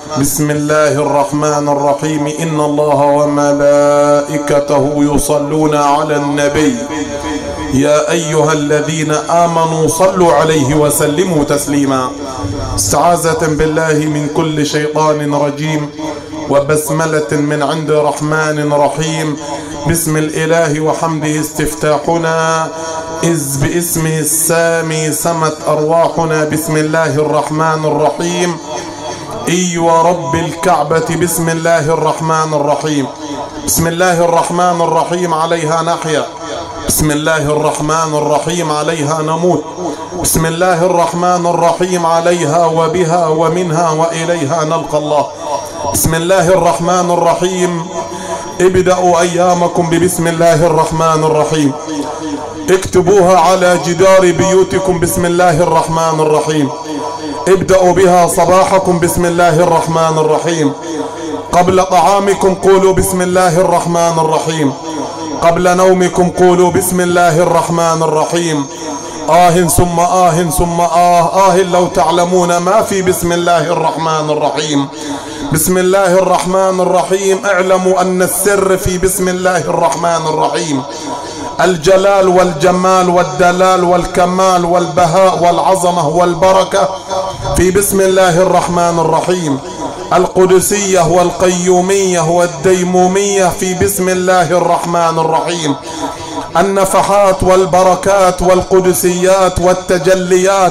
بسم الله الرحمن الرحيم إن الله وملائكته يصلون على النبي يا أيها الذين آمنوا صلوا عليه وسلموا تسليما استعاذة بالله من كل شيطان رجيم وبسملة من عند رحمن رحيم بسم الإله وحمده استفتاحنا إذ باسمه السامي سمت أرواحنا بسم الله الرحمن الرحيم إي ورب الكعبة بسم الله الرحمن الرحيم بسم الله الرحمن الرحيم عليها نحيا بسم الله الرحمن الرحيم عليها نموت بسم الله الرحمن الرحيم عليها وبها ومنها وإليها نلقى الله بسم الله الرحمن الرحيم ابدأوا أيامكم ببسم الله الرحمن الرحيم اكتبوها على جدار بيوتكم بسم الله الرحمن الرحيم ابدأوا بها صباحكم بسم الله الرحمن الرحيم قبل طعامكم قولوا بسم الله الرحمن الرحيم قبل نومكم قولوا بسم الله الرحمن الرحيم آه ثم آه ثم آه آه لو تعلمون ما في بسم الله الرحمن الرحيم بسم الله الرحمن الرحيم اعلموا أن السر في بسم الله الرحمن الرحيم الجلال والجمال والدلال والكمال والبهاء والعظمة والبركة في بسم الله الرحمن الرحيم القدسية والقيومية والديمومية في بسم الله الرحمن الرحيم النفحات والبركات والقدسيات والتجليات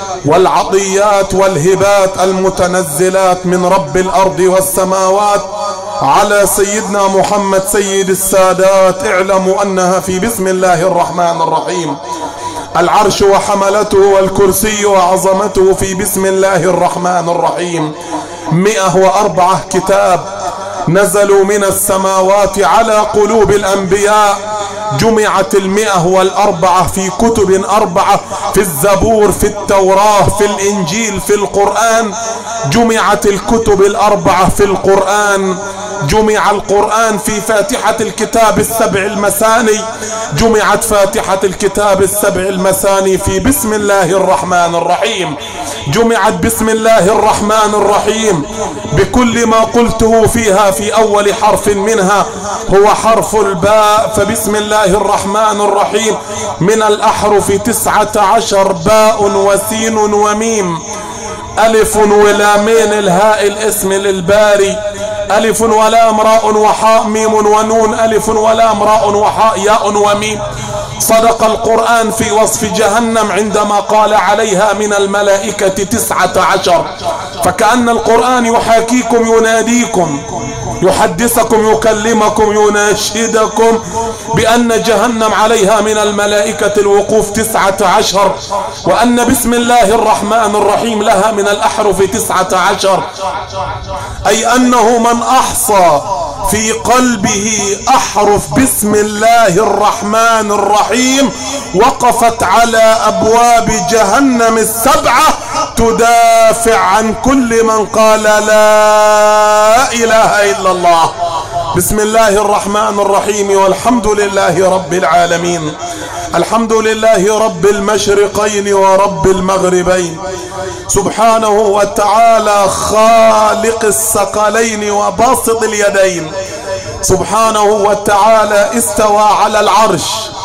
والعطيات والهبات المتنزلات من رب الارض والسماوات على سيدنا محمد سيد السادات اعلموا انها في بسم الله الرحمن الرحيم العرش وحملته والكرسي وعظمته في بسم الله الرحمن الرحيم مئة وأربعة كتاب نزلوا من السماوات على قلوب الأنبياء جمعت المئة والأربعة في كتب أربعة في الزبور في التوراة في الإنجيل في القرآن جمعت الكتب الأربعة في القرآن جمع القرآن في فاتحة الكتاب السبع المثاني جمعت فاتحة الكتاب السبع المثاني في بسم الله الرحمن الرحيم جمعت بسم الله الرحمن الرحيم بكل ما قلته فيها في أول حرف منها هو حرف الباء فبسم الله الرحمن الرحيم من الأحرف تسعة عشر باء وسين وميم ألف ولامين الهاء الاسم للباري ألف ولا امراء وحاء ميم ونون ألف ولا امراء وحاء ياء وميم صدق القرآن في وصف جهنم عندما قال عليها من الملائكة تسعة عشر فكأن القرآن يحاكيكم يناديكم يحدثكم يكلمكم يناشدكم بأن جهنم عليها من الملائكة الوقوف تسعة عشر وأن بسم الله الرحمن الرحيم لها من الأحرف تسعة عشر أي أنه من أحصى في قلبه أحرف بسم الله الرحمن الرحيم وقفت على أبواب جهنم السبعة تدافع عن كل من قال لا إله إلا الله بسم الله الرحمن الرحيم والحمد لله رب العالمين الحمد لله رب المشرقين ورب المغربين سبحانه وتعالى خالق الثقلين وباسط اليدين سبحانه وتعالى استوى على العرش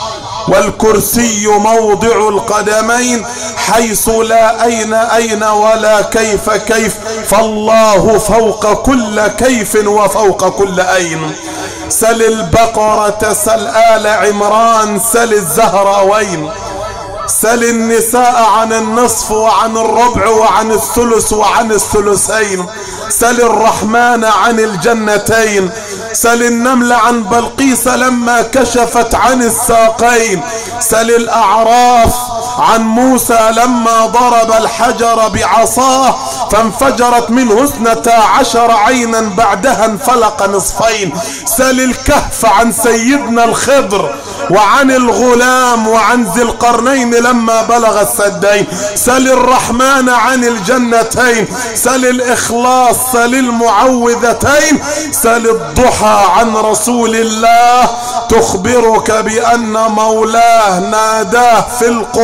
والكرسي موضع القدمين حيث لا أين أين ولا كيف كيف فالله فوق كل كيف وفوق كل أين سل البقرة سل آل عمران سل الزهراوين سل النساء عن النصف وعن الربع وعن الثلث وعن الثلثين سل الرحمن عن الجنتين سل النمل عن بلقيس لما كشفت عن الساقين سل الأعراف عن موسى لما ضرب الحجر بعصاه فانفجرت منه اثنتا عشر عينا بعدها انفلق نصفين سل الكهف عن سيدنا الخضر وعن الغلام وعن ذي القرنين لما بلغ السدين سل الرحمن عن الجنتين سل الإخلاص سل المعوذتين سل الضحى عن رسول الله تخبرك بأن مولاه ناداه في القرآن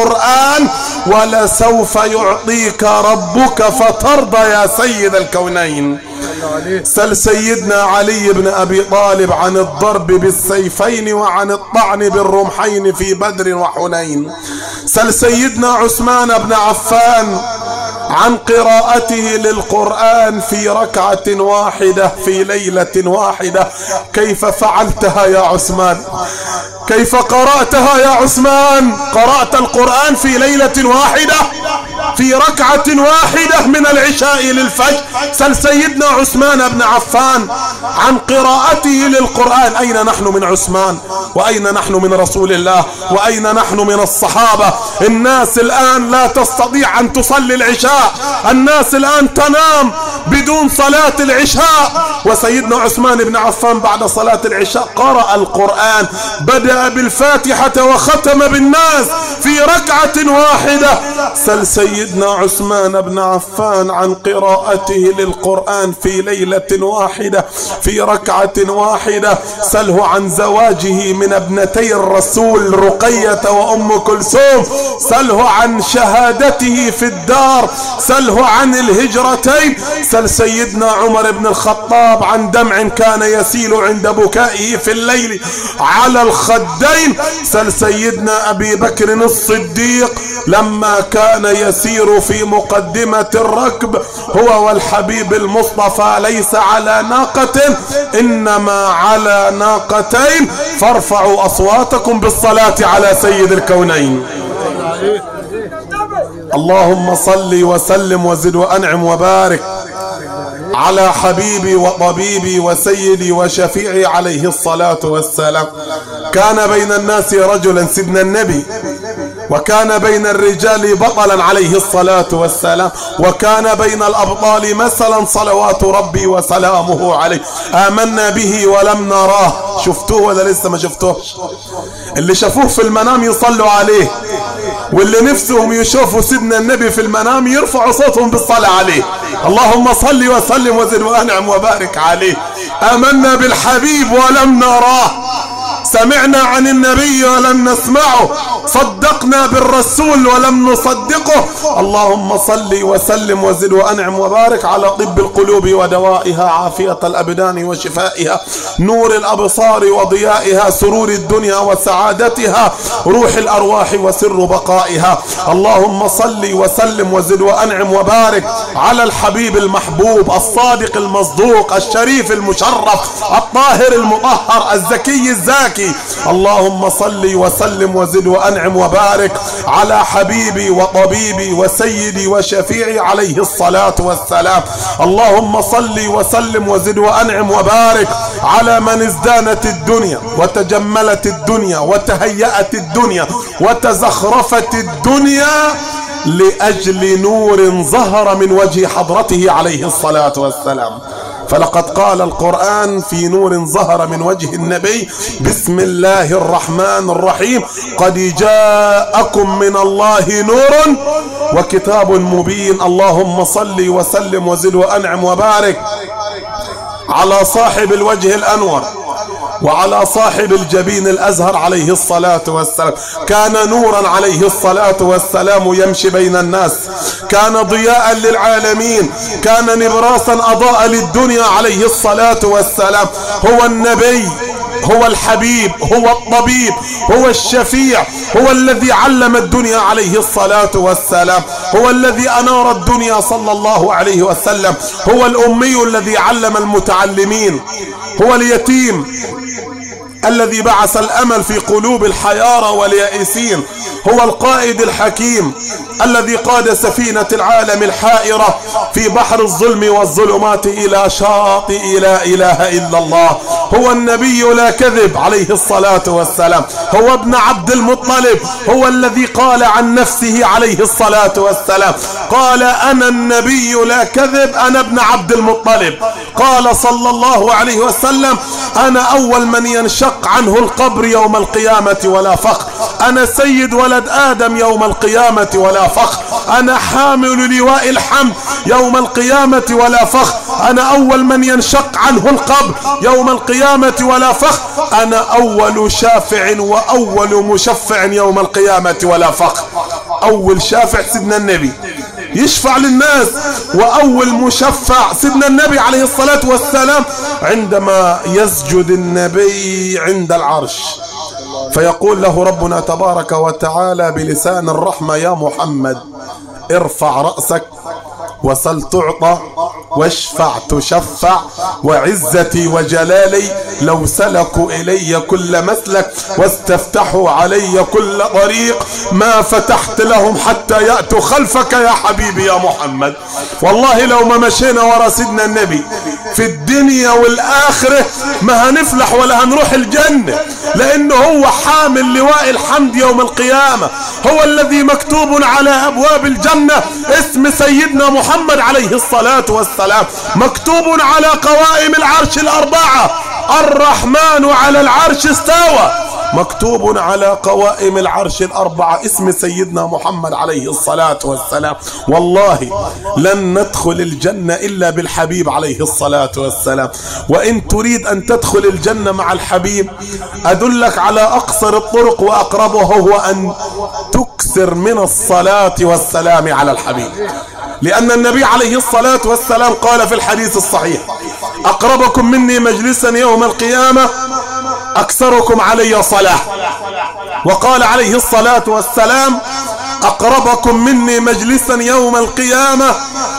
القرآن ولسوف يعطيك ربك فترضى يا سيد الكونين سل سيدنا علي بن أبي طالب عن الضرب بالسيفين وعن الطعن بالرمحين في بدر وحنين سل سيدنا عثمان بن عفان عن قراءته للقرآن في ركعة واحدة في ليلة واحدة كيف فعلتها يا عثمان كيف قرأتها يا عثمان قرأت القرآن في ليلة واحدة في ركعة واحدة من العشاء للفجر سل سيدنا عثمان بن عفان عن قراءته للقرآن أين نحن من عثمان وأين نحن من رسول الله وأين نحن من الصحابة الناس الآن لا تستطيع أن تصلي العشاء الناس الآن تنام بدون صلاة العشاء وسيدنا عثمان بن عفان بعد صلاة العشاء قرأ القرآن بدأ بالفاتحة وختم بالناس في ركعة واحدة سل سيدنا عثمان بن عفان عن قراءته للقرآن في ليلة واحدة في ركعة واحدة سله عن زواجه من ابنتي الرسول رقية وأم كلثوم سله عن شهادته في الدار سله عن الهجرتين سل سيدنا عمر بن الخطاب عن دمع كان يسيل عند بكائه في الليل على الخدين سل سيدنا أبي بكر الصديق لما كان يسير في مقدمة الركب هو والحبيب المصطفى ليس على ناقة إنما على ناقتين فارفعوا أصواتكم بالصلاة على سيد الكونين اللهم صل وسلم وزد وأنعم وبارك على حبيبي وطبيبي وسيدي وشفيعي عليه الصلاة والسلام كان بين الناس رجلا سيدنا النبي وكان بين الرجال بطلا عليه الصلاة والسلام وكان بين الأبطال مثلا صلوات ربي وسلامه عليه آمنا به ولم نراه شفتوه ولا لسه ما شفتوهش اللي شافوه في المنام يصلوا عليه واللي نفسهم يشوفوا سيدنا النبي في المنام يرفعوا صوتهم بالصلاة عليه اللهم صل وسلم وزد وانعم وبارك عليه امنا بالحبيب ولم نراه سمعنا عن النبي ولم نسمعه صدقنا بالرسول ولم نصدقه اللهم صل وسلم وزد وانعم وبارك على طب القلوب ودوائها عافية الابدان وشفائها نور الابصار وضيائها سرور الدنيا وسعادتها روح الارواح وسر بقائها اللهم صل وسلم وزد وانعم وبارك على الحبيب المحبوب الصادق المصدوق الشريف المشرف الطاهر المطهر الزكي الزاكي اللهم صل وسلم وزد وانعم وبارك على حبيبي وطبيبي وسيدي وشفيعي عليه الصلاة والسلام اللهم صل وسلم وزد وانعم وبارك على من ازدانت الدنيا وتجملت الدنيا وتهيأت الدنيا وتزخرفت الدنيا لأجل نور ظهر من وجه حضرته عليه الصلاة والسلام فلقد قال القرآن في نور ظهر من وجه النبي بسم الله الرحمن الرحيم قد جاءكم من الله نور وكتاب مبين اللهم صل وسلم وزد وأنعم وبارك على صاحب الوجه الأنور وعلى صاحب الجبين الأزهر عليه الصلاة والسلام كان نورا عليه الصلاة والسلام يمشي بين الناس كان ضياء للعالمين كان نبراسا أضاء للدنيا عليه الصلاة والسلام هو النبي هو الحبيب هو الطبيب هو الشفيع هو الذي علم الدنيا عليه الصلاة والسلام هو الذي أنار الدنيا صلى الله عليه وسلم هو الأمي الذي علم المتعلمين هو اليتيم الذي بعث الأمل في قلوب الحيارى واليائسين هو القائد الحكيم الذي قاد سفينة العالم الحائرة في بحر الظلم والظلمات إلى شاطئ لا إله إلا الله هو النبي لا كذب عليه الصلاة والسلام هو ابن عبد المطلب هو الذي قال عن نفسه عليه الصلاة والسلام قال أنا النبي لا كذب أنا ابن عبد المطلب قال صلى الله عليه وسلم أنا أول من ينشق ينشق عنه القبر يوم القيامة ولا فخر أنا سيد ولد آدم يوم القيامة ولا فخر أنا حامل لواء الحمد يوم القيامة ولا فخر أنا أول من ينشق عنه القبر يوم القيامة ولا فخر أنا أول شافع وأول مشفع يوم القيامة ولا فخر أول شافع سيدنا النبي يشفع للناس وأول مشفع سيدنا النبي عليه الصلاة والسلام عندما يسجد النبي عند العرش فيقول له ربنا تبارك وتعالى بلسان الرحمة يا محمد ارفع رأسك وسل تعطى واشفع تشفع وعزتي وجلالي لو سلكوا إلي كل مسلك واستفتحوا علي كل طريق ما فتحت لهم حتى يأتوا خلفك يا حبيبي يا محمد والله لو ما مشينا ورا سيدنا النبي في الدنيا والآخرة ما هنفلح ولا هنروح الجنة لأنه هو حامل لواء الحمد يوم القيامة هو الذي مكتوب على أبواب الجنة اسم سيدنا محمد عليه الصلاة والسلام مكتوب على قوائم العرش الأربعة الرحمن على العرش استوى مكتوب على قوائم العرش الأربعة اسم سيدنا محمد عليه الصلاة والسلام والله لن ندخل الجنة إلا بالحبيب عليه الصلاة والسلام وإن تريد أن تدخل الجنة مع الحبيب أدلك على أقصر الطرق وأقربه هو أن تكثر من الصلاة والسلام على الحبيب لأن النبي عليه الصلاة والسلام قال في الحديث الصحيح أقربكم مني مجلسا يوم القيامة أكثركم علي صلاة وقال عليه الصلاة والسلام أقربكم مني مجلسا يوم القيامة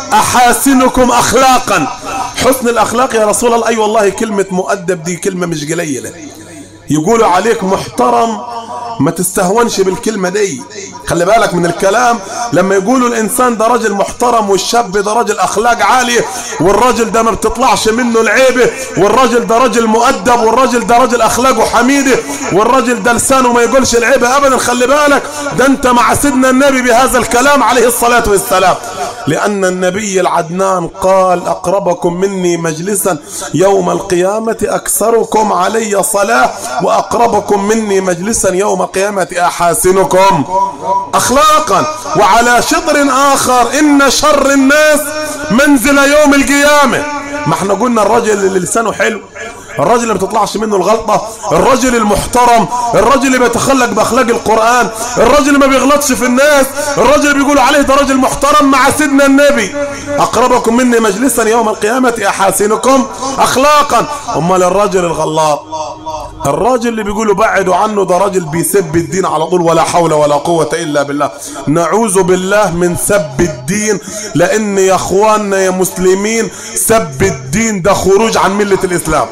أحاسنكم أخلاقا حسن الأخلاق يا رسول الله أي أيوة والله كلمة مؤدب دي كلمة مش قليلة يقولوا عليك محترم ما تستهونش بالكلمة دي خلي بالك من الكلام لما يقولوا الانسان ده راجل محترم والشاب ده راجل اخلاق عالية والراجل ده ما بتطلعش منه العيبة والراجل ده راجل مؤدب والراجل ده راجل اخلاقه حميدة والراجل ده لسانه ما يقولش العيبة ابدا خلي بالك ده انت مع سيدنا النبي بهذا الكلام عليه الصلاة والسلام لان النبي العدنان قال اقربكم مني مجلسا يوم القيامة اكثركم علي صلاة واقربكم مني مجلسا يوم القيامة احاسنكم اخلاقا وعلى شطر اخر ان شر الناس منزل يوم القيامة ما احنا قلنا الرجل اللي لسانه حلو الراجل اللي ما بتطلعش منه الغلطة الراجل المحترم الراجل اللي بيتخلق باخلاق القرآن الراجل اللي ما بيغلطش في الناس الراجل اللي بيقولوا عليه ده راجل محترم مع سيدنا النبي اقربكم مني مجلسا يوم القيامة احاسنكم اخلاقا امال الراجل الغلاط الراجل اللي بيقولوا بعدوا عنه ده راجل بيسب الدين على طول ولا حول ولا قوة الا بالله نعوذ بالله من سب الدين لان يا اخواننا يا مسلمين سب الدين ده خروج عن ملة الاسلام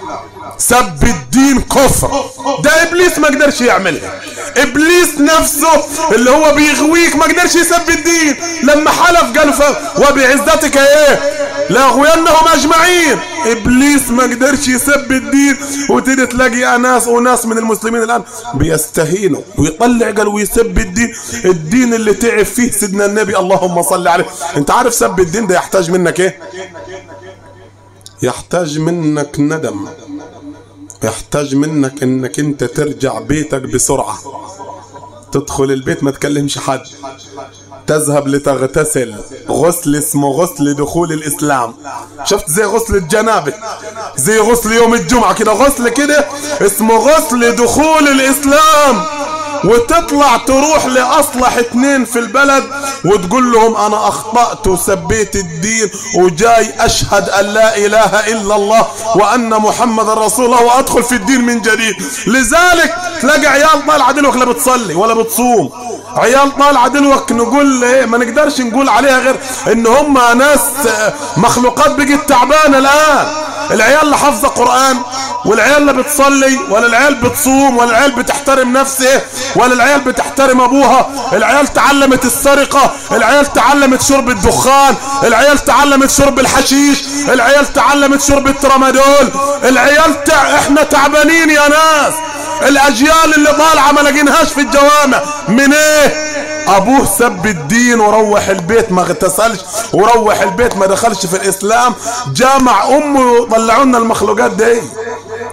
سب الدين كفر ده ابليس ما قدرش يعملها ابليس نفسه اللي هو بيغويك ما قدرش يسب الدين لما حلف قال وبعزتك ايه لاغوينهم اجمعين ابليس ما قدرش يسب الدين وتيجي تلاقي ناس وناس من المسلمين الان بيستهينوا ويطلع قال ويسب الدين الدين اللي تعب فيه سيدنا النبي اللهم صل عليه انت عارف سب الدين ده يحتاج منك ايه يحتاج منك ندم يحتاج منك انك انت ترجع بيتك بسرعة تدخل البيت ما تكلمش حد تذهب لتغتسل غسل اسمه غسل دخول الاسلام شفت زي غسل الجنابة زي غسل يوم الجمعة كده غسل كده اسمه غسل دخول الاسلام وتطلع تروح لأصلح اتنين في البلد وتقول لهم أنا أخطأت وسبيت الدين وجاي أشهد أن لا إله إلا الله وأن محمد رسول الله وأدخل في الدين من جديد لذلك تلاقي عيال طالعة دلوك لا بتصلي ولا بتصوم عيال طالعة دلوك نقول ايه ما نقدرش نقول عليها غير ان هم ناس مخلوقات بقت تعبانة الآن العيال اللي حافظة قرآن والعيال اللي بتصلي ولا العيال بتصوم ولا العيال بتحترم نفسها ولا العيال بتحترم ابوها العيال تعلمت السرقة العيال تعلمت شرب الدخان العيال تعلمت شرب الحشيش العيال تعلمت شرب الترامادول العيال تع... احنا تعبانين يا ناس الاجيال اللي طالعة ما لقيناهاش في الجوامع من ايه ابوه سب الدين وروح البيت ما اغتسلش وروح البيت ما دخلش في الاسلام جامع امه طلعوا لنا المخلوقات دي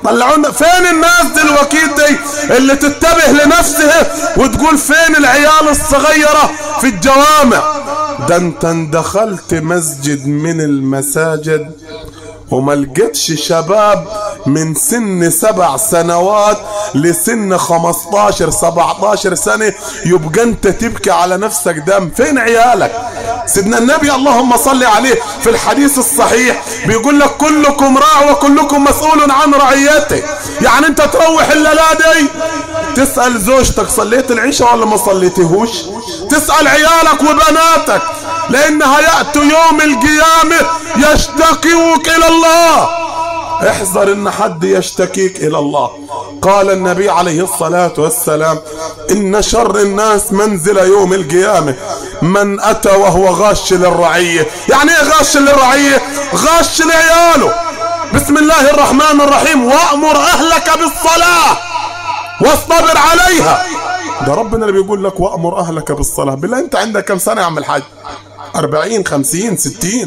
طلعونا فين الناس دلوقتي دي اللي تتبه لنفسها وتقول فين العيال الصغيرة في الجوامع ده انت دخلت مسجد من المساجد وما لقيتش شباب من سن سبع سنوات لسن خمستاشر سبعتاشر سنة يبقى انت تبكي على نفسك دم فين عيالك سيدنا النبي اللهم صل عليه في الحديث الصحيح بيقول لك كلكم راع وكلكم مسؤول عن رعيته يعني انت تروح الليلة دي تسأل زوجتك صليت العشاء ولا ما صليتهوش تسأل عيالك وبناتك لانها يأتوا يوم القيامة يشتكيوك الى الله احذر ان حد يشتكيك الى الله قال النبي عليه الصلاة والسلام ان شر الناس منزل يوم القيامة من اتى وهو غاش للرعية يعني ايه غاش للرعية غاش لعياله بسم الله الرحمن الرحيم وامر اهلك بالصلاة واصطبر عليها ده ربنا اللي بيقول لك وامر اهلك بالصلاة بالله انت عندك كم سنة يا عم الحاج أربعين خمسين ستين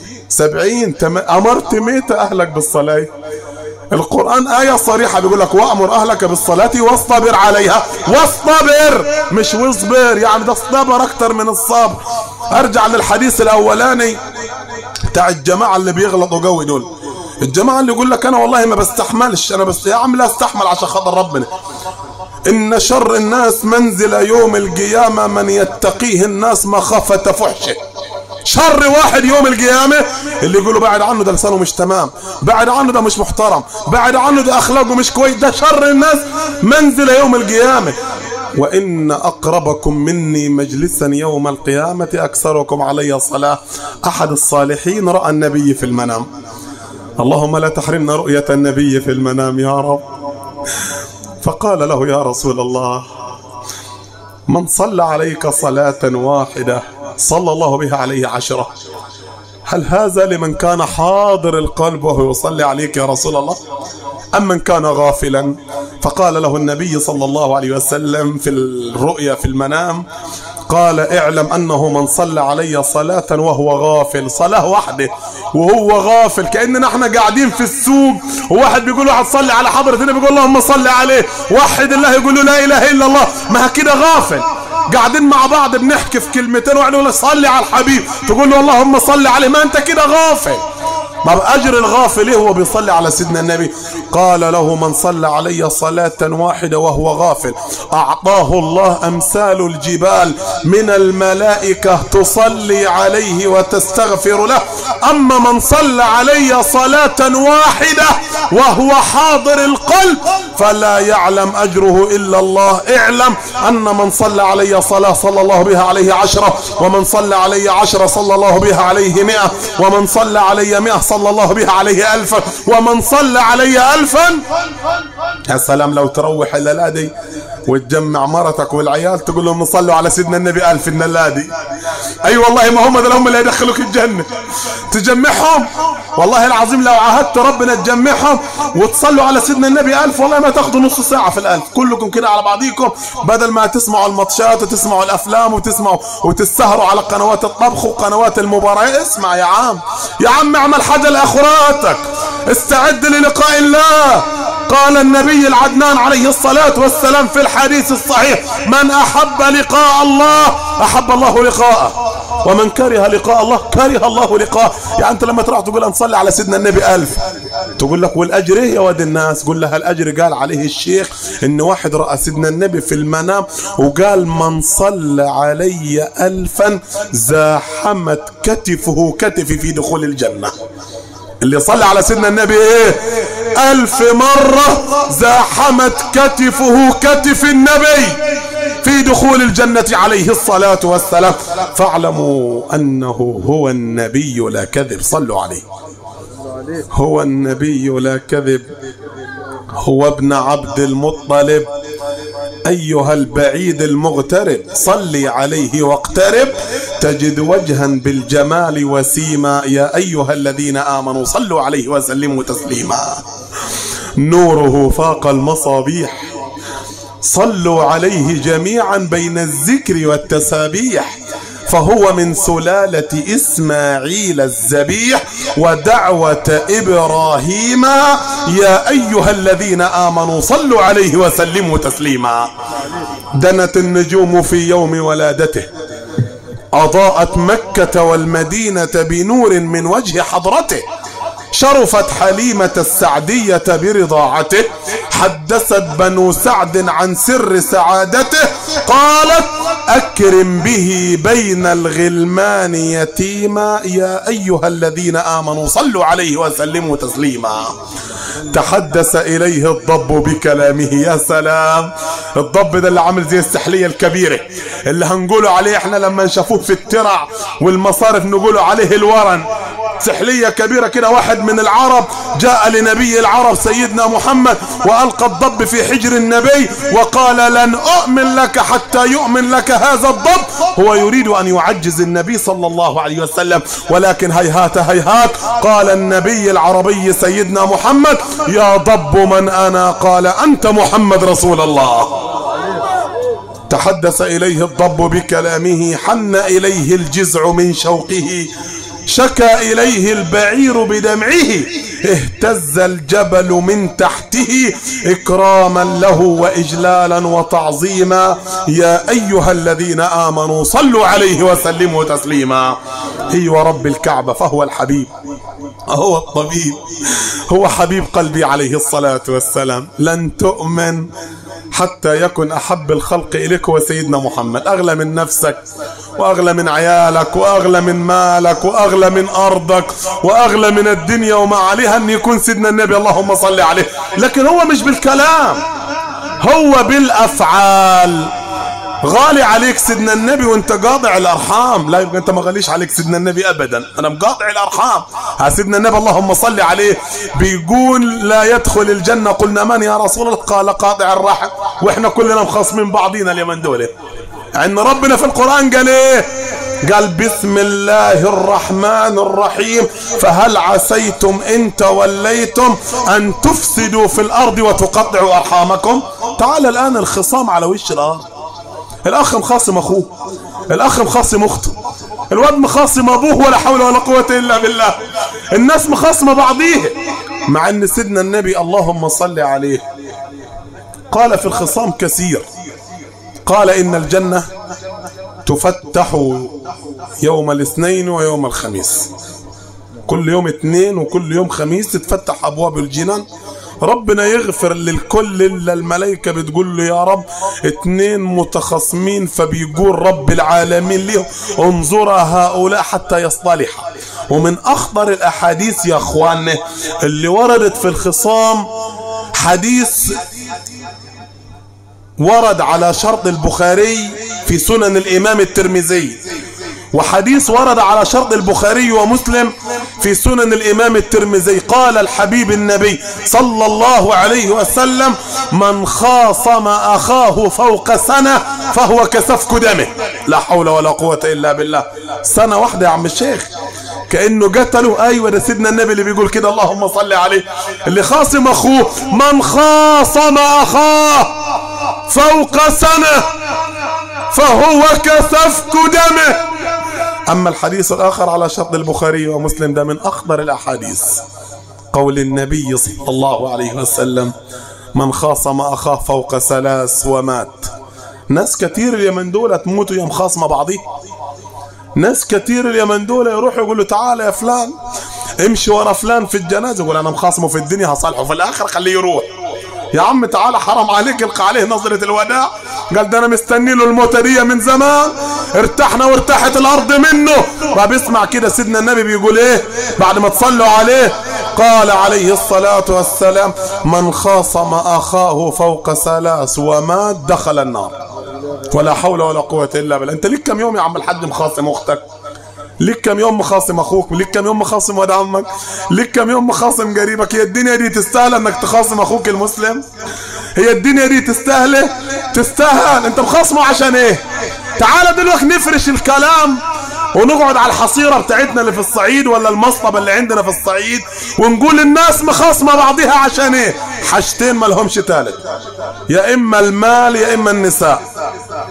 سبعين تم... أمرت ميت أهلك بالصلاة القرآن آية صريحة بيقول لك وأمر أهلك بالصلاة واصطبر عليها واصطبر مش واصبر يعني ده الصبر أكتر من الصبر أرجع للحديث الأولاني بتاع الجماعة اللي بيغلطوا قوي دول الجماعة اللي يقول لك أنا والله ما بستحملش أنا بس يا عم لا استحمل عشان خاطر ربنا إن شر الناس منزل يوم القيامة من يتقيه الناس مخافة فحشه شر واحد يوم القيامة اللي يقولوا بعد عنه ده لسانه مش تمام بعد عنه ده مش محترم بعد عنه ده أخلاقه مش كويس ده شر الناس منزل يوم القيامة وإن أقربكم مني مجلسا يوم القيامة أكثركم علي صلاة أحد الصالحين رأى النبي في المنام اللهم لا تحرمنا رؤية النبي في المنام يا رب فقال له يا رسول الله من صلى عليك صلاة واحدة صلى الله بها عليه عشرة هل هذا لمن كان حاضر القلب وهو يصلي عليك يا رسول الله أم من كان غافلا فقال له النبي صلى الله عليه وسلم في الرؤيا في المنام قال اعلم أنه من صلى علي صلاة وهو غافل صلاة واحدة وهو غافل كأننا احنا قاعدين في السوق وواحد بيقول واحد صلي على حضرة النبي بيقول اللهم صل عليه وحد الله يقول له لا إله إلا الله ما كده غافل قاعدين مع بعض بنحكي في كلمتين واحد يقول صلي على الحبيب تقول له اللهم صل عليه ما انت كده غافل ما أجر الغافل إيه هو بيصلي على سيدنا النبي قال له من صلى علي صلاة واحدة وهو غافل أعطاه الله أمثال الجبال من الملائكة تصلي عليه وتستغفر له أما من صلى علي صلاة واحدة وهو حاضر القلب فلا يعلم أجره إلا الله اعلم أن من صلى علي صلاة صلى الله بها عليه عشرة ومن صلى علي عشرة صلى الله بها عليه مئة ومن صلى علي مئة صلى الله بها عليه ألفا ومن صلى علي ألفا يا سلام لو تروح الليلة دي وتجمع مرتك والعيال تقول لهم صلوا على سيدنا النبي ألف النلادي أي أيوة والله ما هم ذا هم اللي يدخلوك الجنة تجمعهم والله العظيم لو عهدت ربنا تجمعهم وتصلوا على سيدنا النبي ألف والله ما تاخذوا نص ساعة في الألف كلكم كده على بعضيكم بدل ما تسمعوا الماتشات وتسمعوا الأفلام وتسمعوا وتسهروا على قنوات الطبخ وقنوات المباراة اسمع يا عم يا عم اعمل حاجة لأخراتك استعد للقاء الله قال النبي العدنان عليه الصلاة والسلام في الحديث الصحيح من أحب لقاء الله أحب الله لقاءه ومن كره لقاء الله كره الله لقاءه يعني أنت لما تروح تقول نصلي على سيدنا النبي ألف تقول لك والأجر إيه يا واد الناس قول لها الأجر قال عليه الشيخ إن واحد رأى سيدنا النبي في المنام وقال من صلى علي ألفا زاحمت كتفه كتفي في دخول الجنة اللي صلى على سيدنا النبي ايه الف مرة زاحمت كتفه كتف النبي في دخول الجنة عليه الصلاة والسلام فاعلموا انه هو النبي لا كذب صلوا عليه هو النبي لا كذب هو ابن عبد المطلب أيها البعيد المغترب صلي عليه واقترب تجد وجها بالجمال وسيما يا أيها الذين آمنوا صلوا عليه وسلموا تسليما نوره فاق المصابيح صلوا عليه جميعا بين الذكر والتسابيح فهو من سلالة إسماعيل الذبيح ودعوة إبراهيم يا أيها الذين آمنوا صلوا عليه وسلموا تسليما دنت النجوم في يوم ولادته أضاءت مكة والمدينة بنور من وجه حضرته شرفت حليمة السعدية برضاعته حدثت بنو سعد عن سر سعادته قالت أكرم به بين الغلمان يتيما يا أيها الذين آمنوا صلوا عليه وسلموا تسليما تحدث إليه الضب بكلامه يا سلام الضب ده اللي عامل زي السحلية الكبيرة اللي هنقوله عليه احنا لما نشافوه في الترع والمصارف نقوله عليه الورن سحلية كبيرة كده واحد من العرب جاء لنبي العرب سيدنا محمد وألقى الضب في حجر النبي وقال لن أؤمن لك حتى يؤمن لك هذا الضب هو يريد أن يعجز النبي صلى الله عليه وسلم ولكن هيهات هيهات قال النبي العربي سيدنا محمد يا ضب من أنا قال أنت محمد رسول الله تحدث إليه الضب بكلامه حن إليه الجزع من شوقه شكى إليه البعير بدمعه اهتز الجبل من تحته إكراما له وإجلالا وتعظيما يا أيها الذين آمنوا صلوا عليه وسلموا تسليما هي ورب الكعبة فهو الحبيب هو الطبيب هو حبيب قلبي عليه الصلاة والسلام لن تؤمن حتى يكن أحب الخلق إليك هو سيدنا محمد أغلى من نفسك وأغلى من عيالك وأغلى من مالك وأغلى من أرضك وأغلى من الدنيا وما عليها أن يكون سيدنا النبي اللهم صل عليه لكن هو مش بالكلام هو بالأفعال غالي عليك سيدنا النبي وانت قاطع الارحام لا يبقى انت ما غاليش عليك سيدنا النبي ابدا انا مقاطع الارحام ها سيدنا النبي اللهم صل عليه بيقول لا يدخل الجنه قلنا من يا رسول الله قال قاطع الرحم واحنا كلنا مخاصمين بعضينا اليمن دول ان ربنا في القران قال ايه قال بسم الله الرحمن الرحيم فهل عسيتم ان توليتم ان تفسدوا في الارض وتقطعوا ارحامكم تعال الان الخصام على وش الارض الاخ مخاصم اخوه الاخ مخاصم اخته الواد مخاصم ابوه ولا حول ولا قوه الا بالله الناس مخاصمه بعضيها مع ان سيدنا النبي اللهم صل عليه قال في الخصام كثير قال ان الجنه تفتح يوم الاثنين ويوم الخميس كل يوم اثنين وكل يوم خميس تتفتح ابواب الجنان ربنا يغفر للكل الا الملائكه بتقول له يا رب اتنين متخاصمين فبيقول رب العالمين لهم انظر هؤلاء حتى يصطلحا ومن اخطر الاحاديث يا اخواننا اللي وردت في الخصام حديث ورد على شرط البخاري في سنن الامام الترمذي وحديث ورد على شرط البخاري ومسلم في سنن الإمام الترمذي قال الحبيب النبي صلى الله عليه وسلم من خاصم أخاه فوق سنة فهو كسفك دمه لا حول ولا قوة إلا بالله سنة واحدة يا عم الشيخ كأنه قتله أيوة ده سيدنا النبي اللي بيقول كده اللهم صل عليه اللي خاصم أخوه من خاصم أخاه فوق سنة فهو كسفك دمه أما الحديث الآخر على شرط البخاري ومسلم ده من أخطر الأحاديث قول النبي صلى الله عليه وسلم من خاصم أخاه فوق ثلاث ومات ناس كتير اليمن دول تموتوا يوم خاصمة بعضيه ناس كتير اليمن دول يروحوا يقولوا تعالى يا فلان امشي ورا فلان في الجنازة يقول أنا مخاصمه في الدنيا هصالحه في الآخر خليه يروح يا عم تعالى حرام عليك القى عليه نظرة الوداع قال ده انا مستني له الموتة دي من زمان ارتحنا وارتاحت الارض منه فبيسمع كده سيدنا النبي بيقول ايه بعد ما تصلوا عليه قال عليه الصلاة والسلام من خاصم اخاه فوق ثلاث ومات دخل النار ولا حول ولا قوة الا بالله انت ليك كم يوم يا عم الحاج مخاصم اختك ليك كم يوم مخاصم اخوك ليك كم يوم مخاصم ولد عمك ليك كم يوم مخاصم قريبك هي الدنيا دي تستاهل انك تخاصم اخوك المسلم هي الدنيا دي تستاهل تستاهل انت مخاصمه عشان ايه تعال دلوقتي نفرش الكلام ونقعد على الحصيرة بتاعتنا اللي في الصعيد ولا المصطبة اللي عندنا في الصعيد ونقول الناس مخاصمة بعضها عشان ايه حاجتين ما لهمش تالت يا اما المال يا اما النساء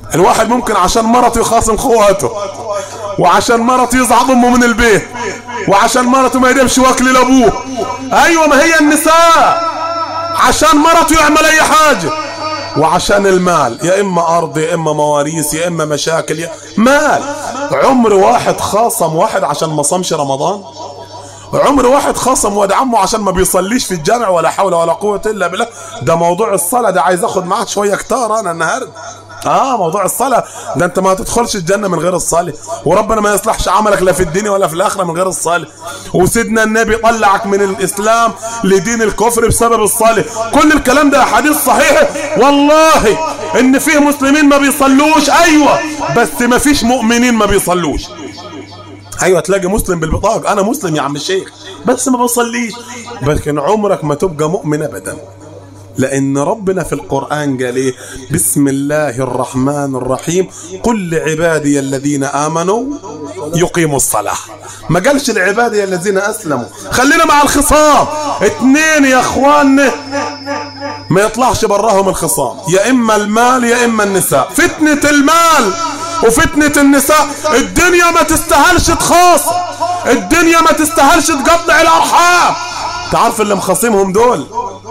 الواحد ممكن عشان مرته يخاصم خواته وعشان مرته يزعض امه من البيت وعشان مرته ما يدبش واكل لابوه ايوه ما هي النساء عشان مرته يعمل اي حاجه وعشان المال يا اما ارض يا اما مواريث يا اما مشاكل يا مال عمر واحد خاصم واحد عشان ما صامش رمضان عمر واحد خصم واد عمه عشان ما بيصليش في الجامع ولا حول ولا قوة الا بالله ده موضوع الصلاة ده عايز اخد معاك شوية كتار انا النهاردة اه موضوع الصلاة ده انت ما هتدخلش الجنة من غير الصلاة وربنا ما يصلحش عملك لا في الدنيا ولا في الاخرة من غير الصلاة وسيدنا النبي طلعك من الاسلام لدين الكفر بسبب الصلاة كل الكلام ده احاديث صحيحة والله ان فيه مسلمين ما بيصلوش ايوه بس ما فيش مؤمنين ما بيصلوش ايوه تلاقي مسلم بالبطاقة انا مسلم يا عم الشيخ بس ما بصليش لكن عمرك ما تبقى مؤمن ابدا لان ربنا في القرآن قال ايه بسم الله الرحمن الرحيم قل لعبادي الذين امنوا يقيموا الصلاة ما قالش لعبادي الذين اسلموا خلينا مع الخصام اتنين يا اخواننا ما يطلعش براهم الخصام يا اما المال يا اما النساء فتنة المال وفتنة النساء الدنيا ما تستاهلش تخاصم الدنيا ما تستاهلش تقطع الارحام تعرف اللي مخاصمهم دول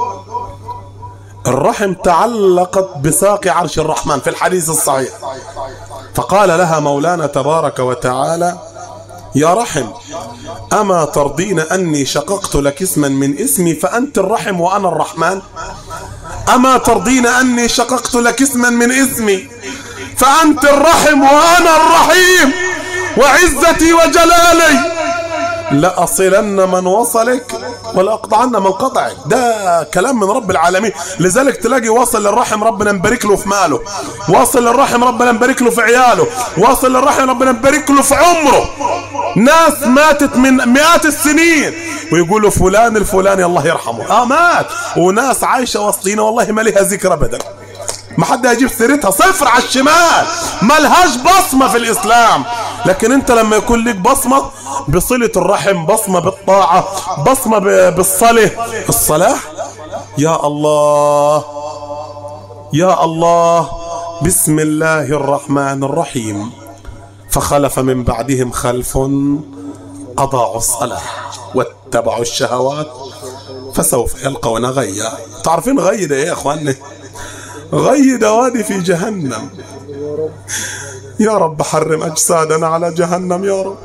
الرحم تعلقت بساق عرش الرحمن في الحديث الصحيح فقال لها مولانا تبارك وتعالى يا رحم أما ترضين أني شققت لك اسما من اسمي فأنت الرحم وأنا الرحمن أما ترضين أني شققت لك اسما من اسمي فأنت الرحم وأنا الرحيم وعزتي وجلالي لأصلن من وصلك ولأقطعن من قطعك ده كلام من رب العالمين لذلك تلاقي واصل للرحم ربنا مبارك له في ماله واصل للرحم ربنا مبارك له في عياله واصل للرحم ربنا مبارك له في عمره ناس ماتت من مئات السنين ويقولوا فلان الفلاني الله يرحمه اه مات وناس عايشة وسطينا والله ما لها ذكر ابدا ما حد هيجيب سيرتها صفر على الشمال ملهاش بصمة في الإسلام لكن أنت لما يكون لك بصمة بصلة الرحم بصمة بالطاعة بصمة بالصلاة الصلاة يا الله يا الله بسم الله الرحمن الرحيم فخلف من بعدهم خلف أضاعوا الصلاة واتبعوا الشهوات فسوف يلقون غيا تعرفين غي ده ايه يا اخواني غي دوادي في جهنم يا رب حرم أجسادنا على جهنم يا رب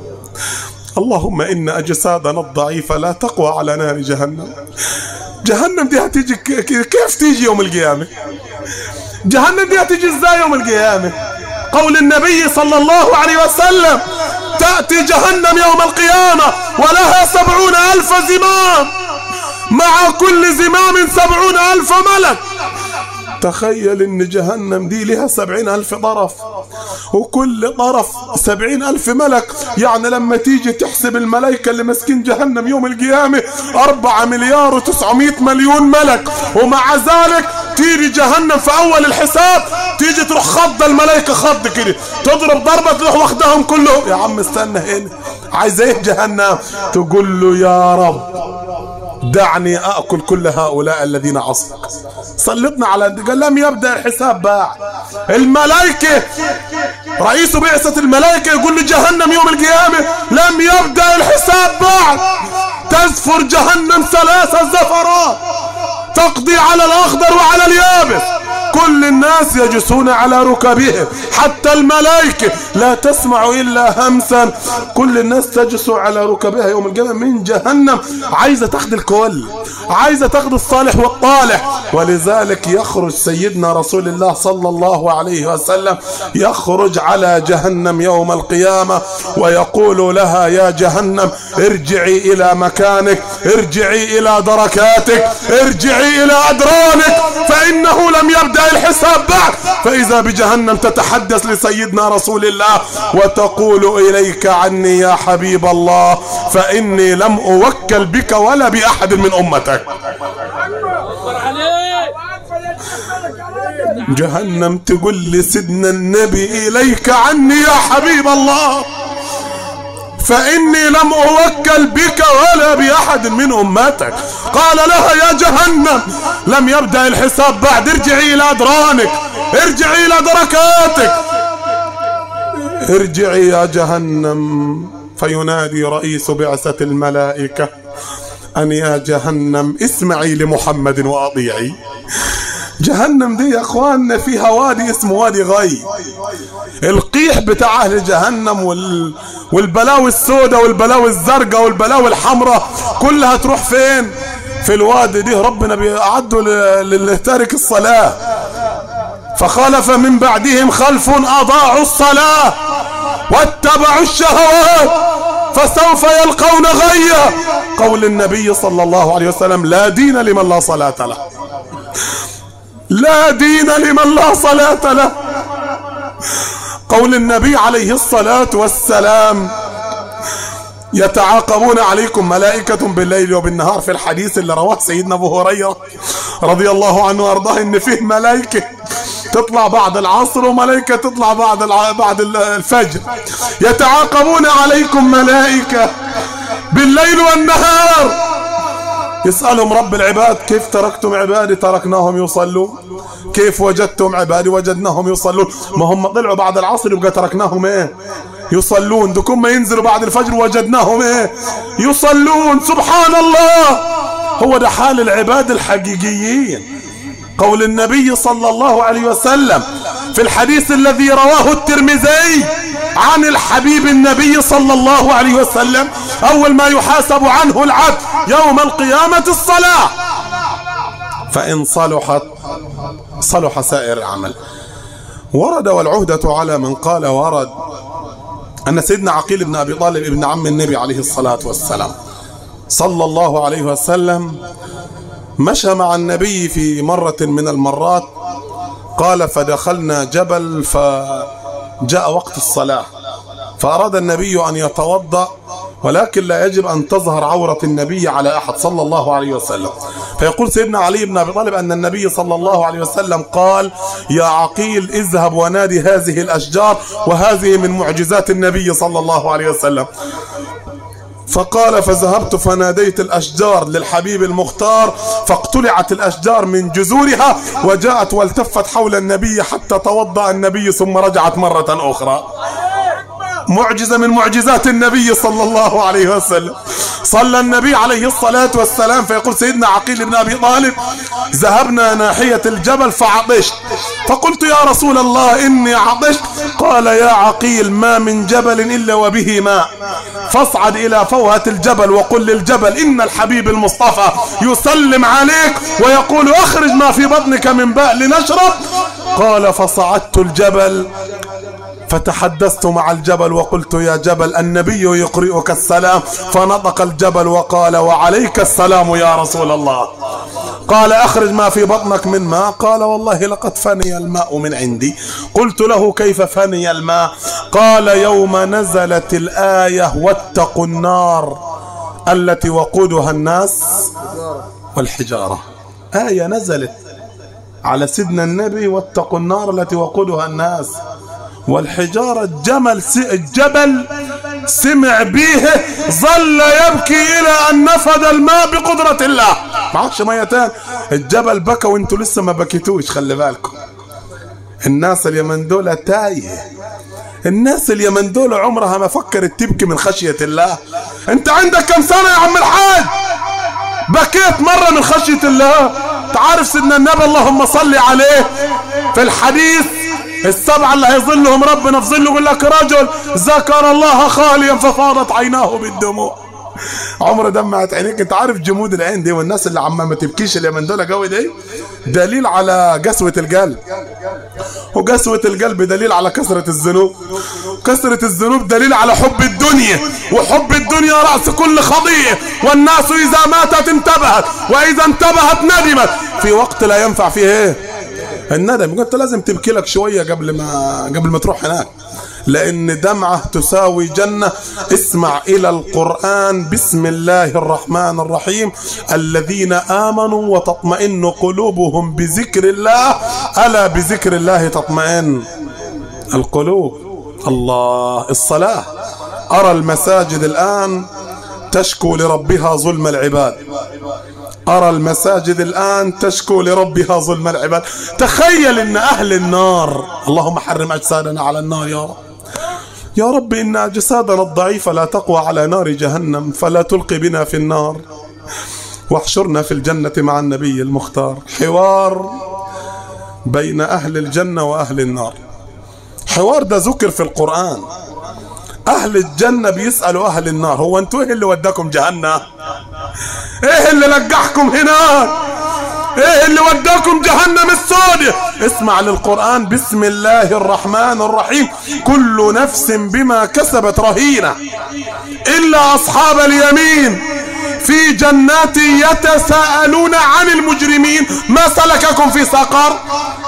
اللهم إن أجسادنا الضعيفة لا تقوى على نار جهنم جهنم دي هتيجي كيف تيجي يوم القيامة جهنم دي هتيجي ازاي يوم القيامة قول النبي صلى الله عليه وسلم تأتي جهنم يوم القيامة ولها سبعون ألف زمام مع كل زمام سبعون ألف ملك تخيل ان جهنم دي لها سبعين الف طرف وكل طرف سبعين الف ملك يعني لما تيجي تحسب الملائكة اللي ماسكين جهنم يوم القيامة اربعة مليار وتسعمائة مليون ملك ومع ذلك تيجي جهنم في اول الحساب تيجي تروح خض الملائكة خض كده تضرب ضربة تروح واخدهم كلهم يا عم استنى هنا عايز ايه جهنم تقول له يا رب دعني أأكل كل هؤلاء الذين عصوك سلطنا على قال لم يبدأ الحساب بعد الملائكة رئيس بعثة الملائكة يقول لجهنم يوم القيامة لم يبدأ الحساب بعد تزفر جهنم ثلاث زفرات تقضي على الأخضر وعلى اليابس كل الناس يجلسون على ركبهم حتى الملائكة لا تسمع إلا همسا كل الناس تجلس على ركبها يوم القيامة من جهنم عايزة تاخد الكل عايزة تاخد الصالح والطالح ولذلك يخرج سيدنا رسول الله صلى الله عليه وسلم يخرج على جهنم يوم القيامة ويقول لها يا جهنم ارجعي إلى مكانك ارجعي إلى دركاتك ارجعي إلى أدرانك فإنه لم يبدأ الحساب بعد فإذا بجهنم تتحدث لسيدنا رسول الله وتقول إليك عني يا حبيب الله فإني لم أوكل بك ولا بأحد من أمتك جهنم تقول لسيدنا النبي إليك عني يا حبيب الله فإني لم أوكل بك ولا بأحد من أمتك قال لها يا جهنم لم يبدأ الحساب بعد ارجعي إلى أدرانك ارجعي إلى دركاتك ارجعي يا جهنم فينادي رئيس بعثة الملائكة أن يا جهنم اسمعي لمحمد وأطيعي جهنم دي يا اخواننا فيها وادي اسمه وادي غي القيح بتاع اهل جهنم وال... والبلاوي السوداء والبلاوي الزرقاء والبلاوي الحمراء كلها تروح فين في الوادي دي ربنا بيعدوا لتارك الصلاة فخلف من بعدهم خلف أضاعوا الصلاة واتبعوا الشهوات فسوف يلقون غيا قول النبي صلى الله عليه وسلم لا دين لمن لا صلاة له لا دين لمن لا صلاة له قول النبي عليه الصلاة والسلام يتعاقبون عليكم ملائكة بالليل وبالنهار في الحديث اللي رواه سيدنا أبو هريرة رضي الله عنه وأرضاه إن فيه ملائكة تطلع بعد العصر وملائكة تطلع بعد بعد الفجر يتعاقبون عليكم ملائكة بالليل والنهار يسألهم رب العباد كيف تركتم عبادي تركناهم يصلون كيف وجدتم عبادي وجدناهم يصلون ما هم طلعوا بعد العصر يبقى تركناهم ايه يصلون دكم ما ينزلوا بعد الفجر وجدناهم ايه يصلون سبحان الله هو ده حال العباد الحقيقيين قول النبي صلى الله عليه وسلم في الحديث الذي رواه الترمذي عن الحبيب النبي صلى الله عليه وسلم أول ما يحاسب عنه العبد يوم القيامة الصلاة فإن صلحت صلح سائر العمل ورد والعهدة على من قال ورد أن سيدنا عقيل بن أبي طالب ابن عم النبي عليه الصلاة والسلام صلى الله عليه وسلم مشى مع النبي في مرة من المرات قال فدخلنا جبل فجاء وقت الصلاة فأراد النبي أن يتوضأ ولكن لا يجب أن تظهر عورة النبي على أحد صلى الله عليه وسلم فيقول سيدنا علي بن أبي طالب أن النبي صلى الله عليه وسلم قال يا عقيل اذهب ونادي هذه الأشجار وهذه من معجزات النبي صلى الله عليه وسلم فقال فذهبت فناديت الأشجار للحبيب المختار فاقتلعت الأشجار من جذورها وجاءت والتفت حول النبي حتى توضأ النبي ثم رجعت مرة أخرى معجزة من معجزات النبي صلى الله عليه وسلم صلى النبي عليه الصلاة والسلام فيقول سيدنا عقيل بن أبي طالب ذهبنا ناحية الجبل فعطشت فقلت يا رسول الله إني عطشت قال يا عقيل ما من جبل إلا وبه ماء فاصعد إلى فوهة الجبل وقل للجبل إن الحبيب المصطفى يسلم عليك ويقول أخرج ما في بطنك من باء لنشرب قال فصعدت الجبل فتحدثت مع الجبل وقلت يا جبل النبي يقرئك السلام فنطق الجبل وقال وعليك السلام يا رسول الله قال أخرج ما في بطنك من ماء قال والله لقد فني الماء من عندي قلت له كيف فني الماء قال يوم نزلت الآية واتقوا النار التي وقودها الناس والحجارة آية نزلت على سيدنا النبي واتقوا النار التي وقودها الناس والحجارة الجمل الجبل سمع به ظل يبكي إلى أن نفد الماء بقدرة الله معكش ميتان الجبل بكى وانتوا لسه ما بكيتوش خلي بالكم الناس اليمن دول تايه الناس اليمن دول عمرها ما فكرت تبكي من خشية الله انت عندك كم سنة يا عم الحاج بكيت مرة من خشية الله تعرف سيدنا النبي اللهم صل عليه في الحديث السبعة اللي هيظلهم ربنا في ظله يقول لك رجل ذكر الله خاليا ففاضت عيناه بالدموع عمر دمعت عينيك انت عارف جمود العين دي والناس اللي عم ما تبكيش اليمن دول قوي دي دليل على قسوة القلب وقسوة القلب دليل على كثرة الذنوب كثرة الذنوب دليل على حب الدنيا وحب الدنيا رأس كل خطيئة والناس إذا ماتت انتبهت وإذا انتبهت ندمت في وقت لا ينفع فيه ايه الندم قلت لازم تبكي لك شوية قبل ما قبل ما تروح هناك لأن دمعة تساوي جنة اسمع إلى القرآن بسم الله الرحمن الرحيم الذين آمنوا وتطمئن قلوبهم بذكر الله ألا بذكر الله تطمئن القلوب الله الصلاة أرى المساجد الآن تشكو لربها ظلم العباد أرى المساجد الآن تشكو لربها ظلم العباد تخيل أن أهل النار اللهم حرم أجسادنا على النار يا رب يا رب إن أجسادنا الضعيفة لا تقوى على نار جهنم فلا تلقي بنا في النار واحشرنا في الجنة مع النبي المختار حوار بين أهل الجنة وأهل النار حوار ده ذكر في القرآن أهل الجنة بيسألوا أهل النار هو أنتوا إيه اللي وداكم جهنم إيه اللي لقحكم هناك ايه اللي وداكم جهنم السوداء اسمع للقرآن بسم الله الرحمن الرحيم كل نفس بما كسبت رهينة إلا أصحاب اليمين في جنات يتساءلون عن المجرمين ما سلككم في سقر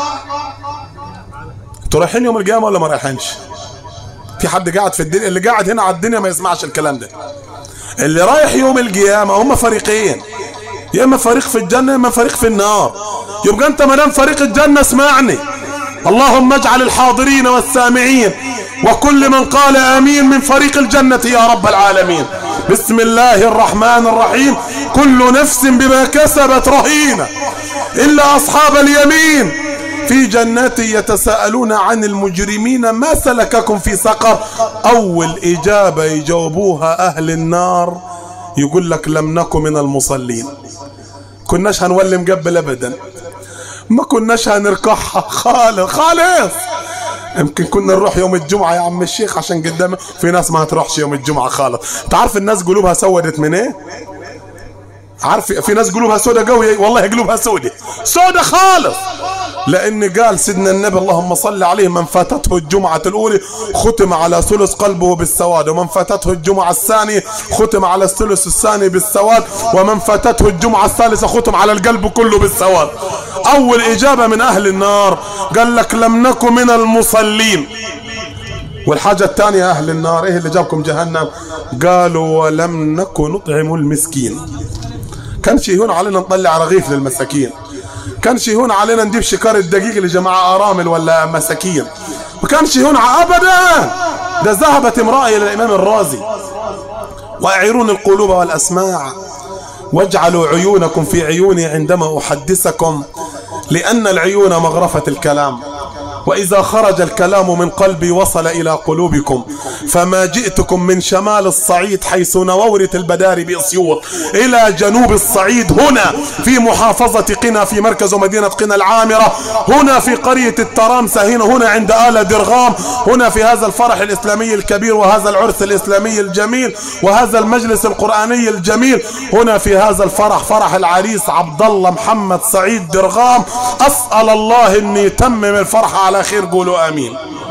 انتوا رايحين يوم القيامة ولا ما رايحينش في حد قاعد في الدنيا اللي قاعد هنا على الدنيا ما يسمعش الكلام ده اللي رايح يوم القيامة هم فريقين يا اما فريق في الجنة يا اما فريق في النار يبقى انت ما دام فريق الجنة اسمعني اللهم اجعل الحاضرين والسامعين وكل من قال امين من فريق الجنة يا رب العالمين بسم الله الرحمن الرحيم كل نفس بما كسبت رهينة الا اصحاب اليمين في جنات يتساءلون عن المجرمين ما سلككم في سقر اول اجابة يجاوبوها اهل النار يقول لك لم نكن من المصلين كناش هنولي مقبل ابدا ما كناش هنركعها خالص خالص يمكن كنا نروح يوم الجمعة يا عم الشيخ عشان قدام في ناس ما هتروحش يوم الجمعة خالص تعرف الناس قلوبها سودت من ايه عارف في ناس قلوبها سودة قوي والله قلوبها سودة سودة خالص لان قال سيدنا النبي اللهم صل عليه من فاتته الجمعة الاولى ختم على ثلث قلبه بالسواد ومن فاتته الجمعة الثانية ختم على الثلث الثاني بالسواد ومن فاتته الجمعة الثالثة ختم على القلب كله بالسواد اول اجابة من اهل النار قال لك لم نكن من المصلين والحاجة الثانية أهل النار إيه اللي جابكم جهنم قالوا ولم نكن نطعم المسكين كانش يهون علينا نطلع رغيف للمساكين كانش يهون علينا نجيب شكار الدقيق لجماعة أرامل ولا مساكين ما كانش يهون أبدا ده ذهبت امرأة إلى الإمام الرازي وأعيرون القلوب والأسماع واجعلوا عيونكم في عيوني عندما أحدثكم لأن العيون مغرفة الكلام وإذا خرج الكلام من قلبي وصل إلى قلوبكم فما جئتكم من شمال الصعيد حيث نوورة البدار بأسيوط إلى جنوب الصعيد هنا في محافظة قنا في مركز مدينة قنا العامرة هنا في قرية الترامسة هنا هنا عند آل درغام هنا في هذا الفرح الإسلامي الكبير وهذا العرس الإسلامي الجميل وهذا المجلس القرآني الجميل هنا في هذا الفرح فرح العريس عبد الله محمد سعيد درغام أسأل الله أن يتمم الفرح على خير قولوا آمين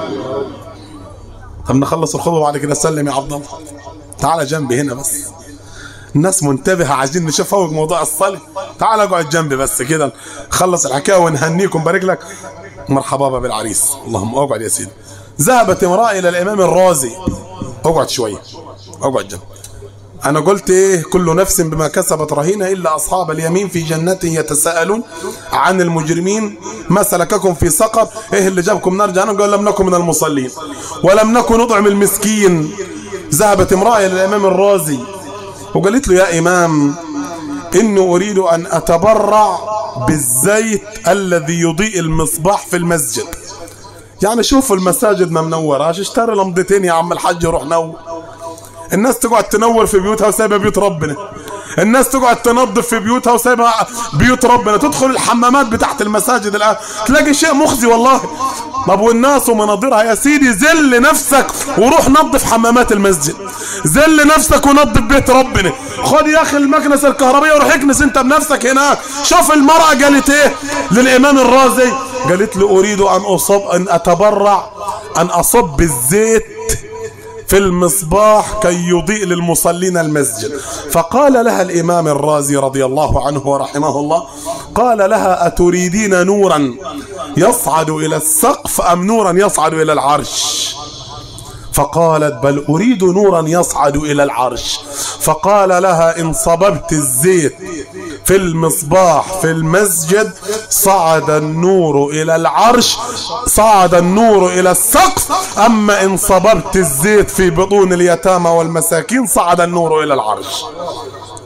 طب نخلص الخطبة بعد كده سلم يا عبد الله تعال جنبي هنا بس الناس منتبهة عايزين نشوف فوق موضوع الصلاة تعال اقعد جنبي بس كده خلص الحكاية ونهنيكم بارك لك مرحبا بالعريس اللهم اقعد يا سيدي ذهبت امرأة إلى الإمام الرازي اقعد شوية اقعد جنبي أنا قلت إيه كل نفس بما كسبت رهينة إلا أصحاب اليمين في جنات يتساءلون عن المجرمين ما سلككم في سقر إيه اللي جابكم نار جهنم قال لم نكن من المصلين ولم نكن نطعم المسكين ذهبت امرأة إلى الإمام الرازي وقالت له يا إمام إني أريد أن أتبرع بالزيت الذي يضيء المصباح في المسجد يعني شوف المساجد ما منوراش اشتري لمضتين يا عم الحاج روح نور الناس تقعد تنور في بيوتها وسايبه بيوت ربنا الناس تقعد تنظف في بيوتها وسايبه بيوت ربنا تدخل الحمامات بتاعت المساجد الان تلاقي شيء مخزي والله طب والناس ومناظرها يا سيدي ذل نفسك وروح نظف حمامات المسجد ذل نفسك ونظف بيت ربنا خد يا اخي المكنسه الكهربائيه وروح اكنس انت بنفسك هناك شوف المراه قالت ايه للامام الرازي قالت له اريد ان اصب ان اتبرع ان اصب الزيت في المصباح كي يضيء للمصلين المسجد فقال لها الإمام الرازي رضي الله عنه ورحمه الله قال لها أتريدين نورا يصعد إلى السقف أم نورا يصعد إلى العرش فقالت بل أريد نورا يصعد إلى العرش فقال لها إن صببت الزيت في المصباح في المسجد صعد النور إلى العرش صعد النور إلى السقف أما إن صببت الزيت في بطون اليتامى والمساكين صعد النور إلى العرش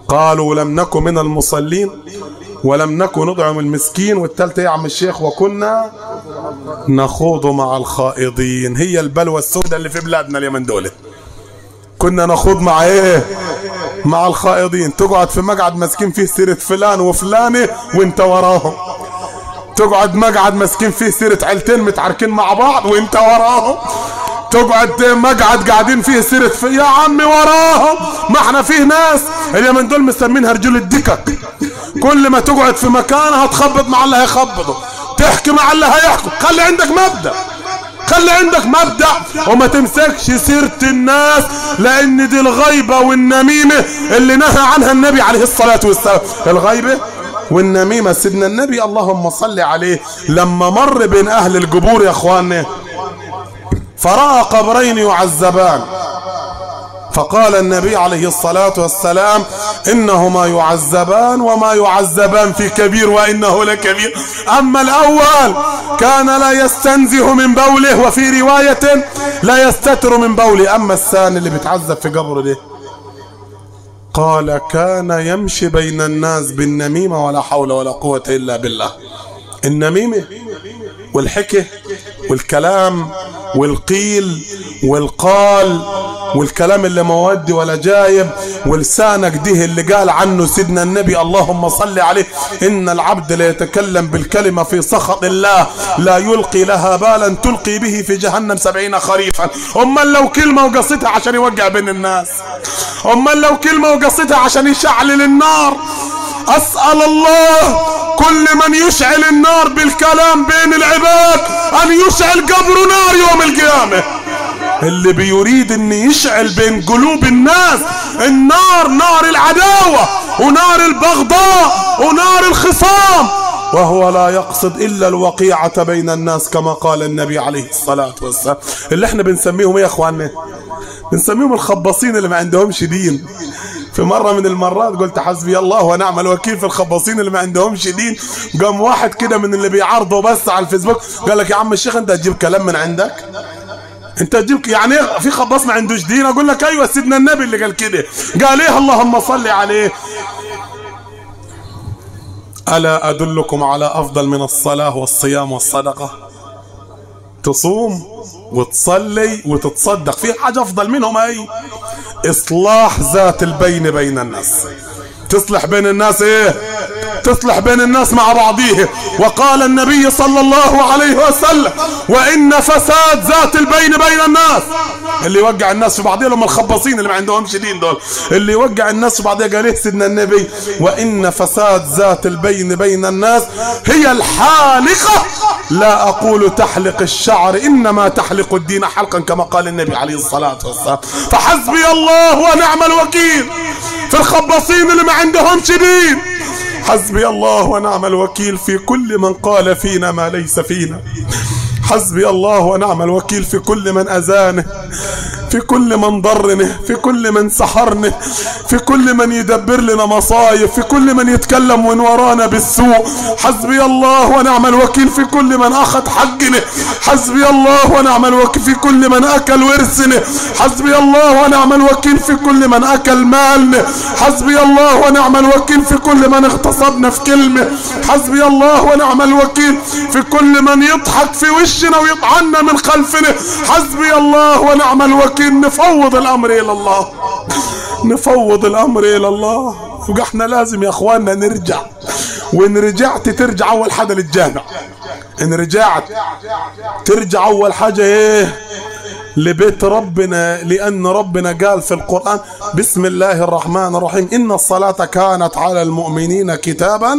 قالوا لم نكن من المصلين ولم نكن نطعم المسكين والثالثة يا عم الشيخ وكنا نخوض مع الخائضين هي البلوى السوداء اللي في بلادنا اليمن دول كنا نخوض مع ايه مع الخائضين تقعد في مقعد مسكين فيه سيرة فلان وفلانة وانت وراهم تقعد مقعد مسكين فيه سيرة عيلتين متعاركين مع بعض وانت وراهم تقعد مقعد قاعدين فيه سيرة في يا عمي وراهم ما احنا فيه ناس اليمن دول مسمينها رجول الدكك كل ما تقعد في مكان هتخبط مع اللي هيخبطه تحكي مع اللي هيحكوا خلي عندك مبدأ خلي عندك مبدأ وما تمسكش سيرة الناس لان دي الغيبة والنميمة اللي نهى عنها النبي عليه الصلاة والسلام الغيبة والنميمة سيدنا النبي اللهم صل عليه لما مر بين اهل القبور يا اخواننا فرأى قبرين يعذبان فقال النبي عليه الصلاة والسلام إنهما يعذبان وما يعذبان في كبير وإنه لكبير أما الأول كان لا يستنزه من بوله وفي رواية لا يستتر من بوله أما الثاني اللي بيتعذب في قبره ده قال كان يمشي بين الناس بالنميمة ولا حول ولا قوة إلا بالله النميمة والحكي والكلام والقيل والقال والكلام اللي مودي ولا جايب ولسانك ده اللي قال عنه سيدنا النبي اللهم صل عليه إن العبد لا يتكلم بالكلمة في سخط الله لا يلقي لها بالا تلقي به في جهنم سبعين خريفا أما لو كلمة وقصتها عشان يوقع بين الناس أما لو كلمة وقصتها عشان يشعل النار أسأل الله كل من يشعل النار بالكلام بين العباد أن يشعل قبره نار يوم القيامة اللي بيريد ان يشعل بين قلوب الناس النار نار العداوة ونار البغضاء ونار الخصام وهو لا يقصد الا الوقيعة بين الناس كما قال النبي عليه الصلاة والسلام اللي احنا بنسميهم ايه يا اخواننا بنسميهم الخباصين اللي ما عندهمش دين في مرة من المرات قلت حسبي الله ونعم الوكيل في الخباصين اللي ما عندهمش دين قام واحد كده من اللي بيعرضوا بس على الفيسبوك قال لك يا عم الشيخ انت هتجيب كلام من عندك انت تجيب يعني في خباص ما عندوش دين اقول لك ايوه سيدنا النبي اللي قال كده قال ايه اللهم صل عليه الا ادلكم على افضل من الصلاه والصيام والصدقه تصوم وتصلي وتتصدق في حاجه افضل منهم اي اصلاح ذات البين بين الناس تصلح بين الناس ايه تصلح بين الناس مع بعضيه وقال النبي صلى الله عليه وسلم وان فساد ذات البين بين الناس اللي يوقع الناس في بعضهم هم الخباصين اللي ما عندهمش دين دول اللي يوقع الناس في بعضها قال ايه سيدنا النبي وان فساد ذات البين بين الناس هي الحالقه لا اقول تحلق الشعر انما تحلق الدين حلقا كما قال النبي عليه الصلاه والسلام فحسبي الله ونعم الوكيل في الخباصين اللي ما عندهمش دين حسبي الله ونعم الوكيل في كل من قال فينا ما ليس فينا حسبي الله ونعم الوكيل في كل من أذانه في كل من ضرنه في كل من سحرنه في كل من يدبر لنا مصايب في كل من يتكلم من ورانا بالسوء حسبي الله ونعم الوكيل في كل من أخذ حقنا حسبي الله ونعم الوكيل في كل من أكل ورثنا حسبي الله ونعم الوكيل في كل من أكل مالنا حسبي الله ونعم الوكيل في كل من اغتصبنا في كلمة حسبي الله ونعم الوكيل في كل من يضحك في وشنا ويطعنا من خلفنا حسبي الله ونعم الوكيل نفوض الأمر إلى الله نفوض الأمر إلى الله واحنا لازم يا اخواننا نرجع وان رجعت ترجع اول حاجه للجامع ان رجعت ترجع اول حاجه ايه لبيت ربنا لأن ربنا قال في القرآن بسم الله الرحمن الرحيم إن الصلاة كانت على المؤمنين كتابا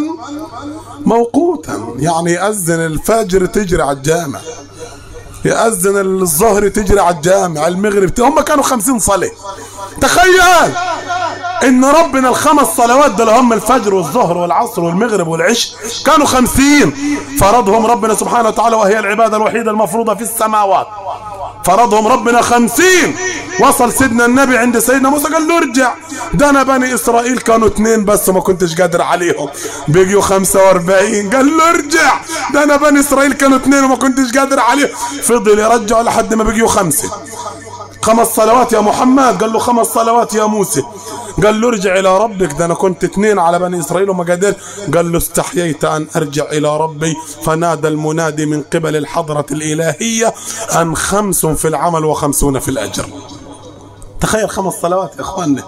موقوتا يعني يأذن الفجر تجري على الجامع يأذن الظهر تجري على الجامع المغرب هم كانوا خمسين صلاة تخيل ان ربنا الخمس صلوات دول هم الفجر والظهر والعصر والمغرب والعشاء كانوا خمسين فرضهم ربنا سبحانه وتعالى وهي العبادة الوحيدة المفروضة في السماوات فرضهم ربنا خمسين وصل سيدنا النبي عند سيدنا موسى قال له ارجع ده انا بني اسرائيل كانوا اتنين بس ما كنتش قادر عليهم بقيوا خمسة واربعين قال له ارجع ده انا بني اسرائيل كانوا اتنين وما كنتش قادر عليهم فضل يرجع لحد ما بقيوا خمسة خمس صلوات يا محمد قال له خمس صلوات يا موسى قال له ارجع الى ربك ده انا كنت اثنين على بني اسرائيل وما قدر قال له استحييت ان ارجع الى ربي فنادى المنادي من قبل الحضرة الالهية ان خمس في العمل وخمسون في الاجر تخيل خمس صلوات يا اخواننا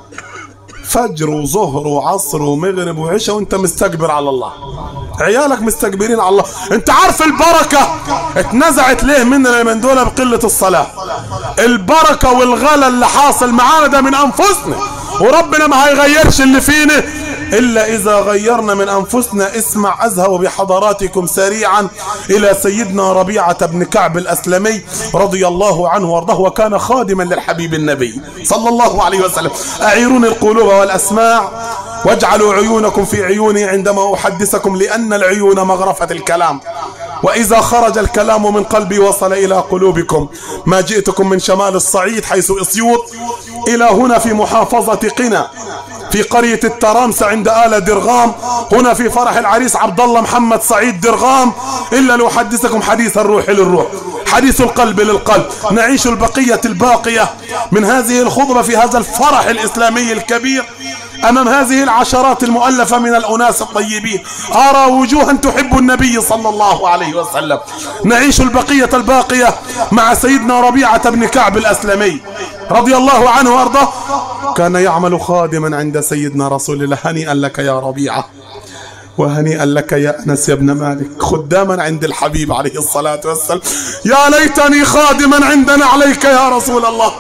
فجر وظهر وعصر ومغرب وعشاء وانت مستكبر على الله عيالك مستكبرين على الله انت عارف البركة اتنزعت ليه مننا من دول بقلة الصلاة البركة والغلا اللي حاصل معانا ده من انفسنا وربنا ما هيغيرش اللي فينا إلا إذا غيرنا من أنفسنا اسمع أذهب بحضراتكم سريعا إلى سيدنا ربيعة بن كعب الأسلمي رضي الله عنه وارضاه وكان خادما للحبيب النبي صلى الله عليه وسلم أعيروني القلوب والأسماع واجعلوا عيونكم في عيوني عندما أحدثكم لأن العيون مغرفة الكلام وإذا خرج الكلام من قلبي وصل إلى قلوبكم ما جئتكم من شمال الصعيد حيث إسيوط إلى هنا في محافظة قنا في قرية الترامسة عند آل درغام هنا في فرح العريس عبد الله محمد سعيد درغام إلا لأحدثكم حديث الروح للروح حديث القلب للقلب نعيش البقية الباقية من هذه الخطبة في هذا الفرح الإسلامي الكبير أمام هذه العشرات المؤلفة من الأناس الطيبين أرى وجوها تحب النبي صلى الله عليه وسلم نعيش البقية الباقية مع سيدنا ربيعة بن كعب الأسلمي رضي الله عنه وأرضاه كان يعمل خادما عند سيدنا رسول الله هنيئا لك يا ربيعة وهنيئا لك يا أنس يا ابن مالك خداما عند الحبيب عليه الصلاة والسلام يا ليتني خادما عندنا عليك يا رسول الله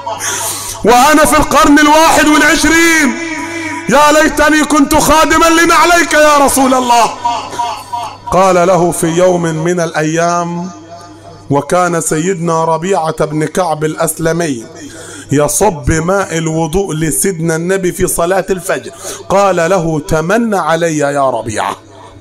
وأنا في القرن الواحد والعشرين يا ليتني كنت خادما لنعليك يا رسول الله قال له في يوم من الأيام وكان سيدنا ربيعة بن كعب الأسلمي يصب ماء الوضوء لسيدنا النبي في صلاة الفجر قال له تمنى علي يا ربيعة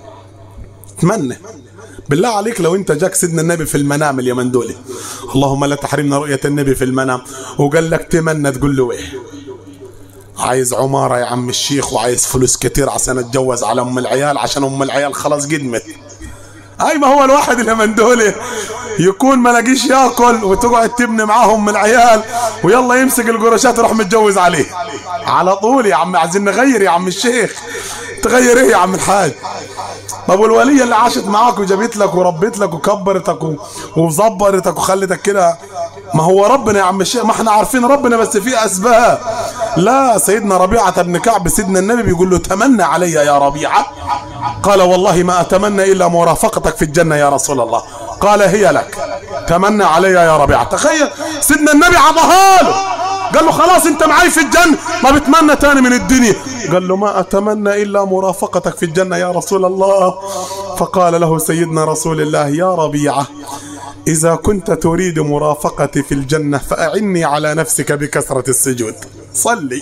تمنى بالله عليك لو انت جاك سيدنا النبي في المنام اليمن دولي اللهم لا تحرمنا رؤية النبي في المنام وقال لك تمنى تقول له ايه عايز عمارة يا عم الشيخ وعايز فلوس كتير عشان اتجوز على ام العيال عشان ام العيال خلاص قدمت اي ما هو الواحد اللي من دول يكون ما لاقيش ياكل وتقعد تبني معاهم من العيال ويلا يمسك القرشات يروح متجوز عليه على طول يا عم عايزين نغير يا عم الشيخ تغير ايه يا عم الحاج طب والوليه اللي عاشت معاك وجابت لك وربت لك وكبرتك وظبرتك وخلتك كده ما هو ربنا يا عم الشيخ ما احنا عارفين ربنا بس في اسباب لا سيدنا ربيعة بن كعب سيدنا النبي بيقول له تمنى علي يا ربيعة قال والله ما أتمنى إلا مرافقتك في الجنة يا رسول الله قال هي لك تمنى علي يا ربيعة تخيل سيدنا النبي عطاها له قال له خلاص انت معي في الجنة ما بتمنى تاني من الدنيا قال له ما أتمنى إلا مرافقتك في الجنة يا رسول الله فقال له سيدنا رسول الله يا ربيعة إذا كنت تريد مرافقتي في الجنة فأعني على نفسك بكثرة السجود صلي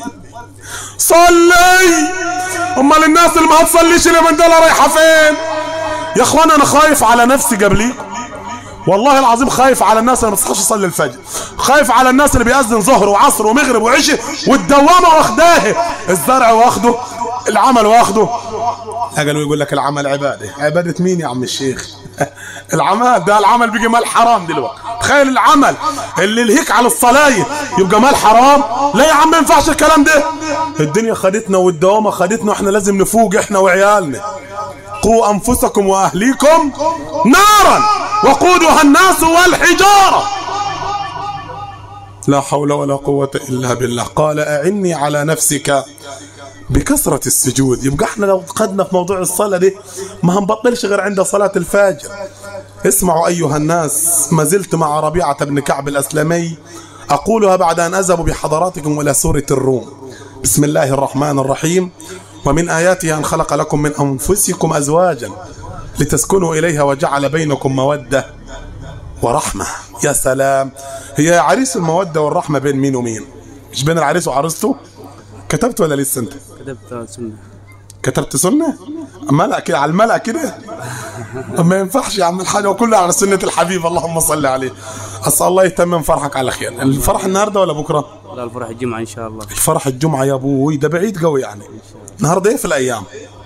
صلي امال الناس اللي ما هتصليش اللي من دول رايحه فين يا اخوان انا خايف على نفسي قبليكم والله العظيم خايف على الناس اللي ما بتصحاش تصلي الفجر خايف على الناس اللي بيأذن ظهر وعصر ومغرب وعشاء والدوامه واخداه الزرع واخده العمل واخده قالوا يقول لك العمل عباده عباده مين يا عم الشيخ العمل ده العمل بيجي مال حرام دلوقتي تخيل العمل اللي يلهيك على الصلاة يبقى مال حرام لا يا عم ما ينفعش الكلام ده الدنيا خدتنا والدوامة خدتنا واحنا لازم نفوق احنا وعيالنا قوا انفسكم واهليكم نارا وقودها الناس والحجارة لا حول ولا قوة الا بالله قال اعني على نفسك بكثرة السجود يبقى احنا لو قدنا في موضوع الصلاة دي ما هنبطلش غير عند صلاة الفجر اسمعوا أيها الناس ما زلت مع ربيعة بن كعب الأسلمي أقولها بعد أن أذهب بحضراتكم إلى سورة الروم بسم الله الرحمن الرحيم ومن آياته أن خلق لكم من أنفسكم أزواجا لتسكنوا إليها وجعل بينكم مودة ورحمة يا سلام هي عريس المودة والرحمة بين مين ومين مش بين العريس وعروسته كتبت ولا لسه انت كتبت سنة كتبت سنة ملأ كده على الملأ كده ما ينفعش يا عم الحاج وكله على سنة الحبيب اللهم صل عليه أسأل الله يتمم فرحك على خير الفرح النهاردة ولا بكرة لا الفرح الجمعة إن شاء الله الفرح الجمعة يا أبوي ده بعيد قوي يعني النهاردة إيه في الأيام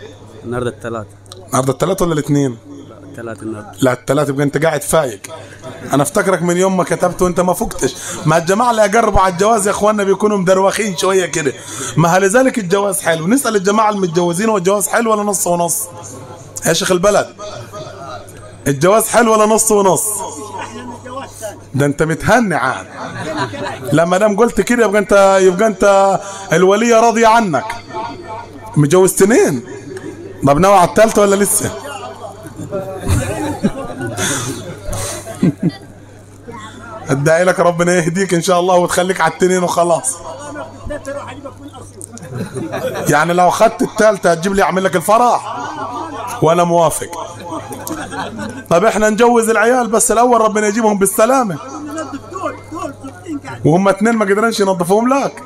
النهاردة الثلاث النهاردة الثلاث ولا الاثنين لا الثلاث النهاردة لا الثلاث يبقى أنت قاعد فايق انا افتكرك من يوم ما كتبت وانت ما فكتش ما الجماعه اللي يجربوا على الجواز يا اخواننا بيكونوا مدروخين شويه كده ما لذلك الجواز حلو نسال الجماعه المتجوزين هو الجواز حلو ولا نص ونص يا شيخ البلد الجواز حلو ولا نص ونص ده انت متهني عاد لما دام قلت كده يبقى انت يبقى انت الوليه راضيه عنك متجوز سنين طب ناوي على الثالثه ولا لسه ادعي لك ربنا يهديك ان شاء الله وتخليك على التنين وخلاص يعني لو اخدت الثالثه هتجيب لي اعمل لك الفرح وانا موافق طب احنا نجوز العيال بس الاول ربنا يجيبهم بالسلامه وهم اتنين ما قدرنش ينظفوهم لك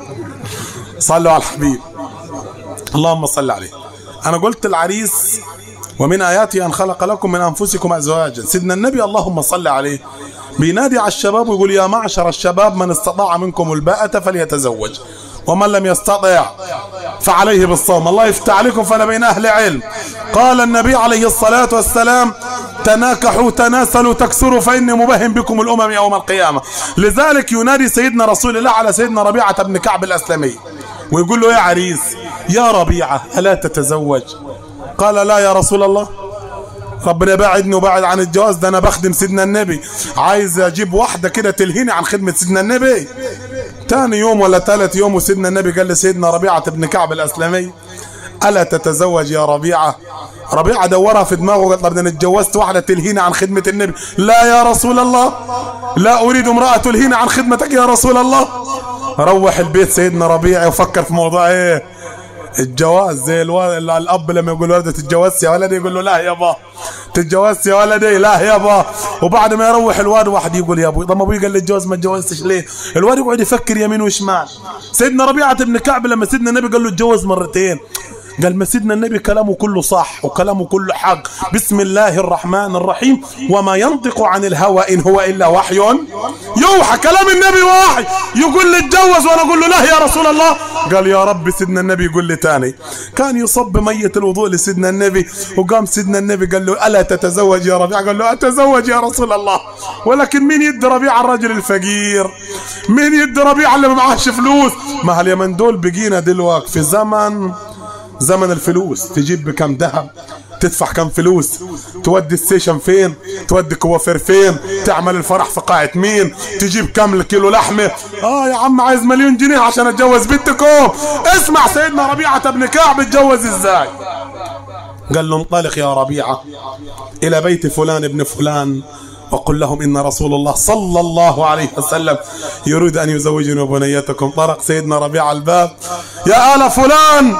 صلوا على الحبيب اللهم صل عليه انا قلت العريس ومن اياته ان خلق لكم من انفسكم ازواجا سيدنا النبي اللهم صل عليه بينادي على الشباب ويقول يا معشر الشباب من استطاع منكم الباءة فليتزوج ومن لم يستطع فعليه بالصوم الله يفتح عليكم فانا بين اهل علم قال النبي عليه الصلاة والسلام تناكحوا تناسلوا تكسروا فاني مبهم بكم الامم يوم القيامة لذلك ينادي سيدنا رسول الله على سيدنا ربيعة بن كعب الاسلمي ويقول له يا عريس يا ربيعة ألا تتزوج قال لا يا رسول الله ربنا باعدني وبعد عن الجواز ده انا بخدم سيدنا النبي عايز اجيب واحده كده تلهيني عن خدمه سيدنا النبي تاني يوم ولا ثالث يوم وسيدنا النبي قال لسيدنا ربيعه بن كعب الاسلمي الا تتزوج يا ربيعه ربيعه دورها في دماغه قال طب انا اتجوزت واحده تلهيني عن خدمه النبي لا يا رسول الله لا اريد امراه تلهيني عن خدمتك يا رسول الله روح البيت سيدنا ربيعه وفكر في موضوع ايه الجواز زي الو... الاب لما يقول ولده تتجوزت يا ولدي يقول له لا يابا تتجوزت يا ولدي لا يابا وبعد ما يروح الواد واحد يقول يا ابوي طب ابوي قال لي اتجوز ما اتجوزتش ليه الواد يقعد يفكر يمين وشمال سيدنا ربيعه بن كعب لما سيدنا النبي قال له اتجوز مرتين قال ما سيدنا النبي كلامه كله صح وكلامه كله حق بسم الله الرحمن الرحيم وما ينطق عن الهوى إن هو إلا وحي يوحى كلام النبي وحي يقول لي اتجوز وأنا أقول له لا يا رسول الله قال يا رب سيدنا النبي يقول لي تاني كان يصب مية الوضوء لسيدنا النبي وقام سيدنا النبي قال له ألا تتزوج يا ربيع قال له أتزوج يا رسول الله ولكن مين يدي ربيع الرجل الفقير مين يدي ربيع اللي ما معهش فلوس ما هاليمن دول بقينا دلوقتي في زمن زمن الفلوس تجيب بكم ذهب تدفع كم فلوس تودي السيشن فين تودي كوافير فين تعمل الفرح في قاعة مين تجيب كم كيلو لحمة اه يا عم عايز مليون جنيه عشان اتجوز بنتكم اسمع سيدنا ربيعة بن كعب اتجوز ازاي قال له انطلق يا ربيعة الى بيت فلان ابن فلان وقل لهم إن رسول الله صلى الله عليه وسلم يريد أن يزوجني بنيتكم طرق سيدنا ربيع الباب يا آل فلان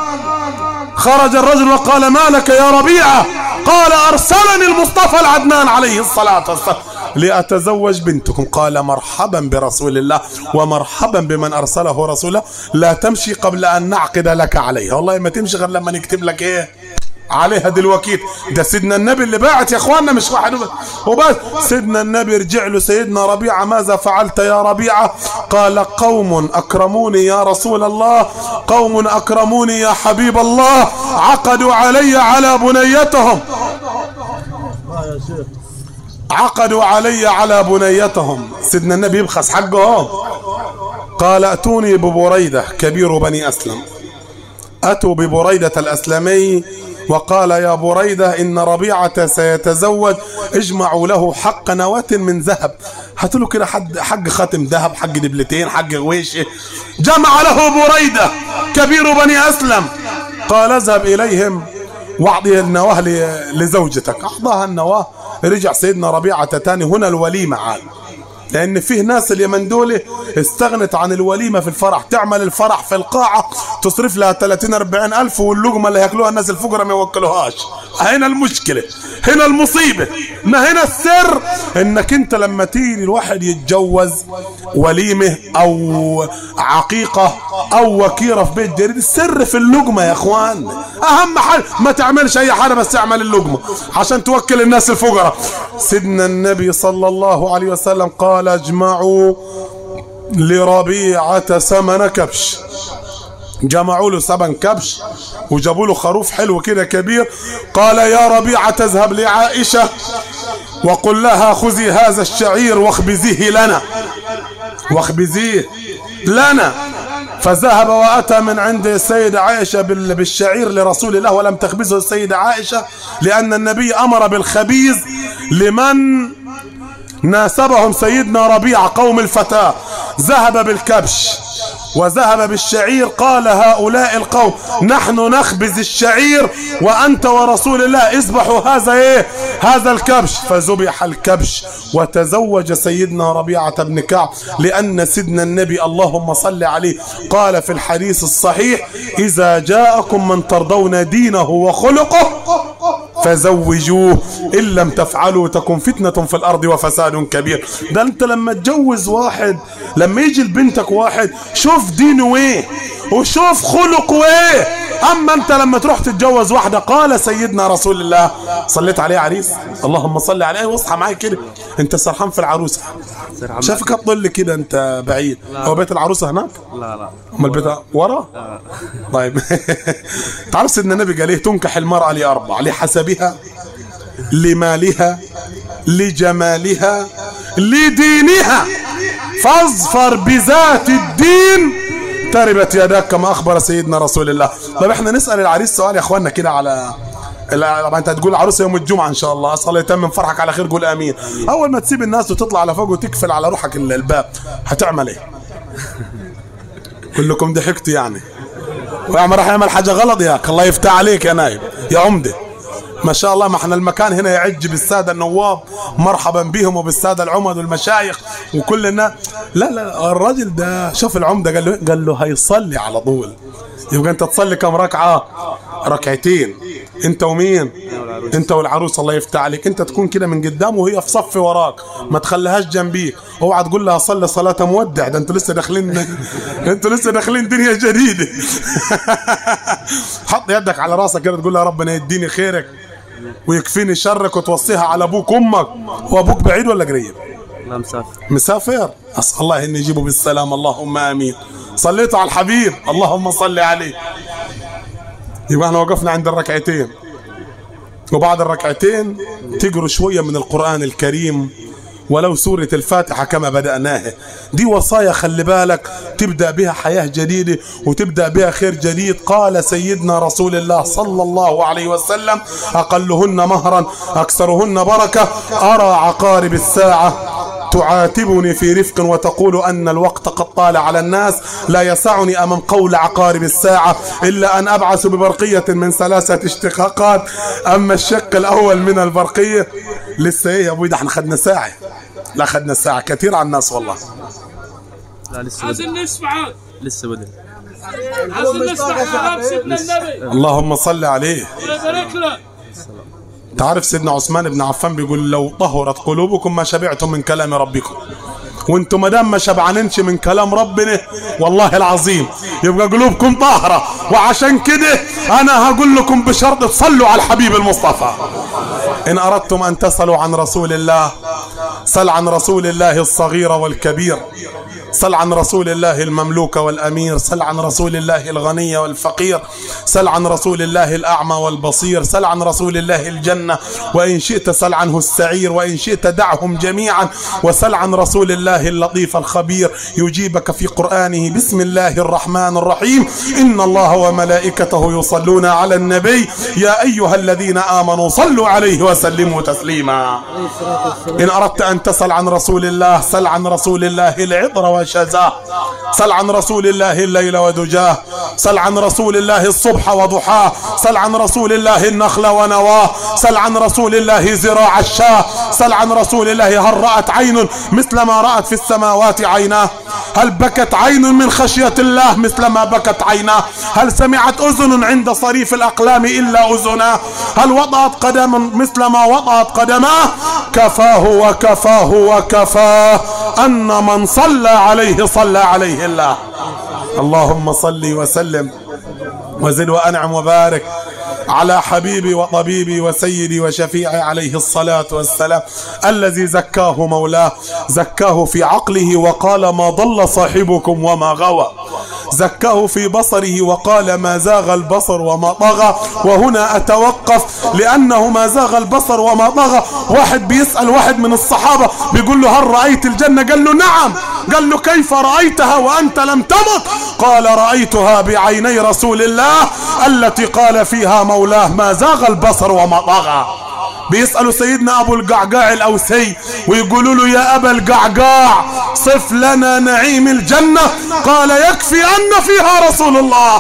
خرج الرجل وقال ما لك يا ربيعة قال أرسلني المصطفى العدنان عليه الصلاة والسلام لأتزوج بنتكم قال مرحبا برسول الله ومرحبا بمن أرسله رسوله لا تمشي قبل أن نعقد لك عليها والله ما تمشي غير لما نكتب لك إيه عليها دلوقتي ده سيدنا النبي اللي باعت يا اخواننا مش واحد وبس سيدنا النبي رجع له سيدنا ربيعه ماذا فعلت يا ربيعه قال قوم اكرموني يا رسول الله قوم اكرموني يا حبيب الله عقدوا علي على بنيتهم عقدوا علي على بنيتهم سيدنا النبي يبخس حقهم قال اتوني ببريده كبير بني اسلم اتوا ببريده الاسلمي وقال يا بريدة إن ربيعة سيتزوج اجمعوا له حق نواة من ذهب هاتوا له كده حد حق خاتم ذهب حق دبلتين حق غويشة جمع له بريدة كبير بني أسلم قال اذهب إليهم واعطي النواه لزوجتك أعطاها النواه رجع سيدنا ربيعة تاني هنا الوليمة عاد لان فيه ناس اليمن دول استغنت عن الوليمه في الفرح تعمل الفرح في القاعه تصرف لها 30 40 الف واللقمه اللي ياكلوها الناس الفقراء ما يوكلوهاش هنا المشكله هنا المصيبه ما هنا السر انك انت لما تيجي الواحد يتجوز وليمه او عقيقه او وكيره في بيت جديد السر في اللقمه يا اخوان اهم حاجه ما تعملش اي حاجه بس اعمل اللقمه عشان توكل الناس الفقراء سيدنا النبي صلى الله عليه وسلم قال قال اجمعوا لربيعة ثمن كبش جمعوا له ثمن كبش وجابوا له خروف حلو كده كبير قال يا ربيعة تذهب لعائشة وقل لها خذي هذا الشعير واخبزيه لنا واخبزيه لنا فذهب وأتى من عند السيدة عائشة بال- بالشعير لرسول الله ولم تخبزه السيدة عائشة لأن النبي أمر بالخبيز لمن ناسبهم سيدنا ربيع قوم الفتاة ذهب بالكبش وذهب بالشعير قال هؤلاء القوم نحن نخبز الشعير وأنت ورسول الله اذبحوا هذا ايه هذا الكبش فذبح الكبش وتزوج سيدنا ربيعة بن كعب لأن سيدنا النبي اللهم صل عليه قال في الحديث الصحيح إذا جاءكم من ترضون دينه وخلقه فزوجوه إن لم تفعلوا تكن فتنة في الأرض وفساد كبير ده أنت لما تجوز واحد لما يجي لبنتك واحد شوف دينه ايه وشوف خلقه ايه أما أنت لما تروح تتجوز واحدة قال سيدنا رسول الله صليت عليه عريس اللهم صل عليه واصحى معايا كده أنت سرحان في العروسة سرحان شافك هتضل كده أنت بعيد هو بيت العروسة هناك لا لا امال البيت ورا طيب تعرف سيدنا النبي قال ايه تنكح المرأة لأربع لحسبها لمالها لجمالها لدينها فاظفر بذات الدين تربت يداك كما اخبر سيدنا رسول الله طب احنا نسال العريس سؤال يا اخوانا كده على لا طبعا انت هتقول العروسه يوم الجمعه ان شاء الله اسال الله يتمم فرحك على خير قول امين اول ما تسيب الناس وتطلع على فوق وتقفل على روحك ال- الباب هتعمل ايه كلكم ضحكتوا يعني ويعمل راح يعمل حاجه غلط ياك الله يفتح عليك يا نايب يا عمده ما شاء الله ما احنا المكان هنا يعج بالساده النواب مرحبا بهم وبالساده العمد والمشايخ وكل الناس لا لا الراجل ده شوف العمده قال له قال له هيصلي على طول يبقى انت تصلي كم ركعه ركعتين انت ومين انت والعروس الله يفتح عليك انت تكون كده من قدام وهي في صف وراك ما تخليهاش جنبيك اوعى تقول لها صلي صلاه مودع ده انتوا لسه داخلين انتوا لسه داخلين دنيا جديده حط يدك على راسك كده تقول لها ربنا يديني خيرك ويكفيني شرك وتوصيها على ابوك وامك هو ابوك بعيد ولا قريب لا مسافر مسافر اسال الله ان يجيبه بالسلام اللهم امين صليت على الحبيب اللهم صل عليه يبقى احنا وقفنا عند الركعتين وبعد الركعتين تقروا شويه من القران الكريم ولو سورة الفاتحة كما بدأناها دي وصايا خلي بالك تبدأ بها حياة جديدة وتبدأ بها خير جديد قال سيدنا رسول الله صلى الله عليه وسلم أقلهن مهرا أكثرهن بركة أرى عقارب الساعة تعاتبني في رفق وتقول أن الوقت قد طال على الناس لا يسعني أمام قول عقارب الساعة إلا أن أبعث ببرقية من ثلاثة اشتقاقات أما الشق الأول من البرقية لسه إيه يا أبوي ده احنا خدنا ساعة لا خدنا ساعة كثير على الناس والله لا لسه بدل عايزين نسمع لسه بدل عايزين نسمع كلام سيدنا النبي اللهم صل عليه ويبارك له تعرف سيدنا عثمان بن عفان بيقول لو طهرت قلوبكم ما شبعتم من كلام ربكم وانتم ما دام ما شبعانينش من كلام ربنا والله العظيم يبقى قلوبكم طاهره وعشان كده انا هقول لكم بشرط تصلوا على الحبيب المصطفى ان اردتم ان تسالوا عن رسول الله سل عن رسول الله الصغير والكبير سل عن رسول الله المملوك والامير سل عن رسول الله الغني والفقير سل عن رسول الله الاعمى والبصير سل عن رسول الله الجنه وان شئت سل عنه السعير وان شئت دعهم جميعا وسل عن رسول الله اللطيف الخبير يجيبك في قرانه بسم الله الرحمن الرحيم ان الله وملائكته يصلون على النبي يا ايها الذين امنوا صلوا عليه وسلموا تسليما إن أردت أن تسأل عن رسول الله سل عن رسول الله العطر وشزاه سل عن رسول الله الليل ودجاه سل عن رسول الله الصبح وضحاه سل عن رسول الله النخل ونواه سل عن رسول الله زراع الشاه سل عن رسول الله هل رأت عين مثل ما رأت في السماوات عيناه هل بكت عين من خشية الله مثل ما بكت عيناه هل سمعت أذن عند صريف الأقلام إلا أذناه هل وطأت قدم مثل ما وطأت قدماه كفاه وكفاه وكفاه أن من صلى عليه صلى عليه الله اللهم صل وسلم وزد وأنعم وبارك على حبيبي وطبيبي وسيدي وشفيعي عليه الصلاة والسلام الذي زكاه مولاه زكاه في عقله وقال ما ضل صاحبكم وما غوى زكاه في بصره وقال ما زاغ البصر وما طغى وهنا أتوقف لأنه ما زاغ البصر وما طغى واحد بيسأل واحد من الصحابة بيقول له هل رأيت الجنة قال له نعم قال له كيف رأيتها وأنت لم تمت قال رأيتها بعيني رسول الله التي قال فيها مولاه ما زاغ البصر وما طغى بيسألوا سيدنا أبو القعقاع الأوسي ويقولوا له يا أبا القعقاع صف لنا نعيم الجنة قال يكفي أن فيها رسول الله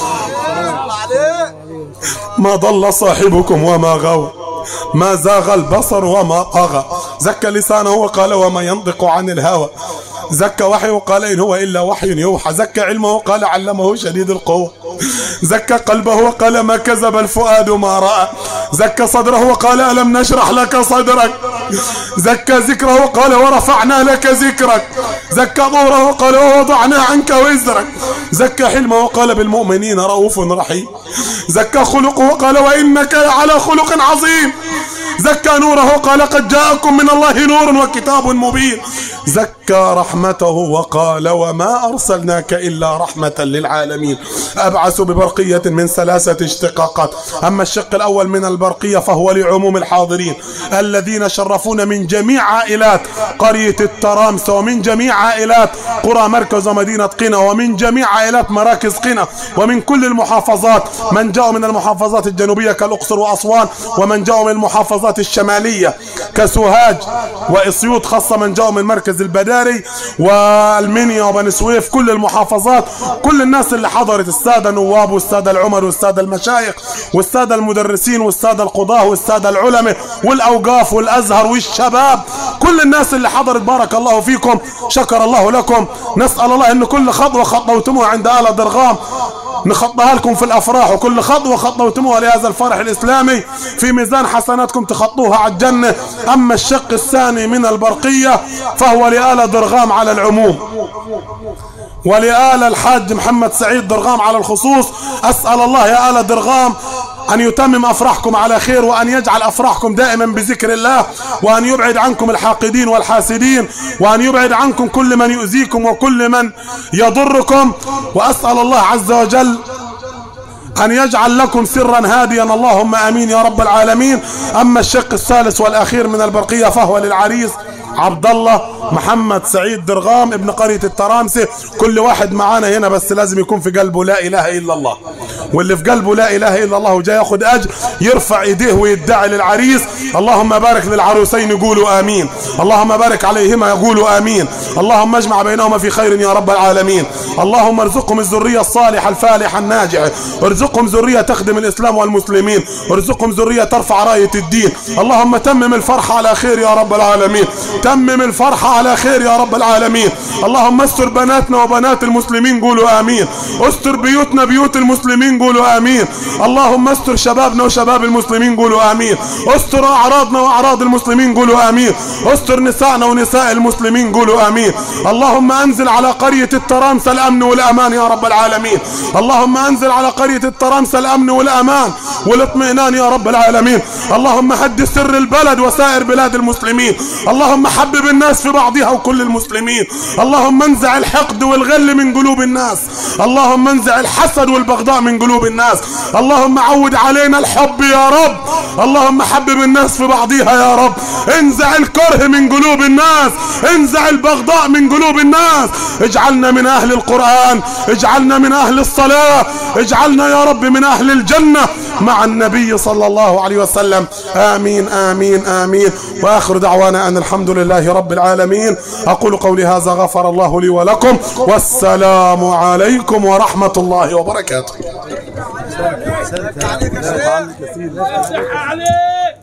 ما ضل صاحبكم وما غوى ما زاغ البصر وما طغى زكى لسانه وقال وما ينطق عن الهوى زكى وحي وقال إن هو إلا وحي يوحى زكى علمه وقال علمه شديد القوة زكى قلبه وقال ما كذب الفؤاد ما رأى زكى صدره وقال ألم نشرح لك صدرك زكى ذكره وقال ورفعنا لك ذكرك زكى ظهره وقال ووضعنا عنك وزرك زكى حلمه وقال بالمؤمنين رؤوف رحيم زكى خلقه وقال وإنك على خلق عظيم زكى نوره وقال قد جاءكم من الله نور وكتاب مبين زكى رحمته وقال وما أرسلناك إلا رحمة للعالمين أبعث ببرقية من ثلاثة اشتقاقات أما الشق الأول من البرقية فهو لعموم الحاضرين الذين شرفونا من جميع عائلات قرية الترامس ومن جميع عائلات قرى مركز ومدينة قنا ومن جميع عائلات مراكز قنا ومن كل المحافظات من جاءوا من المحافظات الجنوبية كالأقصر وأسوان ومن جاءوا من المحافظات الشمالية كسوهاج وإسيوط خاصة من جاءوا من مركز البداري والمنيا وبني سويف كل المحافظات كل الناس اللي حضرت السادة نواب والسادة العمر والسادة المشايخ والسادة المدرسين والسادة القضاة والسادة العلماء والأوقاف والأزهر والشباب كل الناس اللي حضرت بارك الله فيكم شكر الله لكم نسأل الله أن كل خطوة خطوتموها عند آل درغام نخطها لكم في الافراح وكل خطوه خطوتموها لهذا الفرح الاسلامي في ميزان حسناتكم تخطوها على الجنه اما الشق الثاني من البرقيه فهو لآل درغام على العموم ولآل الحاج محمد سعيد درغام على الخصوص أسأل الله يا آل درغام أن يتمم أفراحكم على خير وأن يجعل أفراحكم دائما بذكر الله وأن يبعد عنكم الحاقدين والحاسدين وأن يبعد عنكم كل من يؤذيكم وكل من يضركم وأسأل الله عز وجل أن يجعل لكم سرا هاديا اللهم آمين يا رب العالمين أما الشق الثالث والأخير من البرقية فهو للعريس عبد الله محمد سعيد درغام ابن قرية الترامسة كل واحد معانا هنا بس لازم يكون في قلبه لا إله إلا الله واللي في قلبه لا إله إلا الله وجاي ياخد أجر يرفع إيديه ويدعي للعريس اللهم بارك للعروسين يقولوا آمين اللهم بارك عليهما يقولوا آمين اللهم اجمع بينهما في خير يا رب العالمين اللهم ارزقهم الذرية الصالحة الفالحة الناجعة ارزقهم ذرية تخدم الإسلام والمسلمين ارزقهم ذرية ترفع راية الدين اللهم تمم الفرحة على خير يا رب العالمين تمم الفرحة على خير يا رب العالمين اللهم استر بناتنا وبنات المسلمين قولوا آمين استر بيوتنا بيوت المسلمين قولوا آمين اللهم استر شبابنا وشباب المسلمين قولوا آمين استر أعراضنا وأعراض المسلمين قولوا آمين استر نسائنا ونساء المسلمين قولوا آمين اللهم أنزل على قرية الترامس الأمن والأمان يا رب العالمين اللهم أنزل على قرية الترامس الأمن والأمان والاطمئنان يا رب العالمين اللهم هد سر البلد وسائر بلاد المسلمين اللهم حبب الناس في بعضها وكل المسلمين اللهم انزع الحقد والغل من قلوب الناس اللهم انزع الحسد والبغضاء من قلوب الناس اللهم عود علينا الحب يا رب اللهم حبب الناس في بعضها يا رب انزع الكره من قلوب الناس انزع البغضاء من قلوب الناس اجعلنا من اهل القرآن اجعلنا من اهل الصلاة اجعلنا يا رب من اهل الجنة مع النبي صلى الله عليه وسلم آمين آمين آمين وآخر دعوانا أن الحمد لله رب العالمين أقول قولي هذا غفر الله لي ولكم والسلام عليكم ورحمة الله وبركاته صحة عليك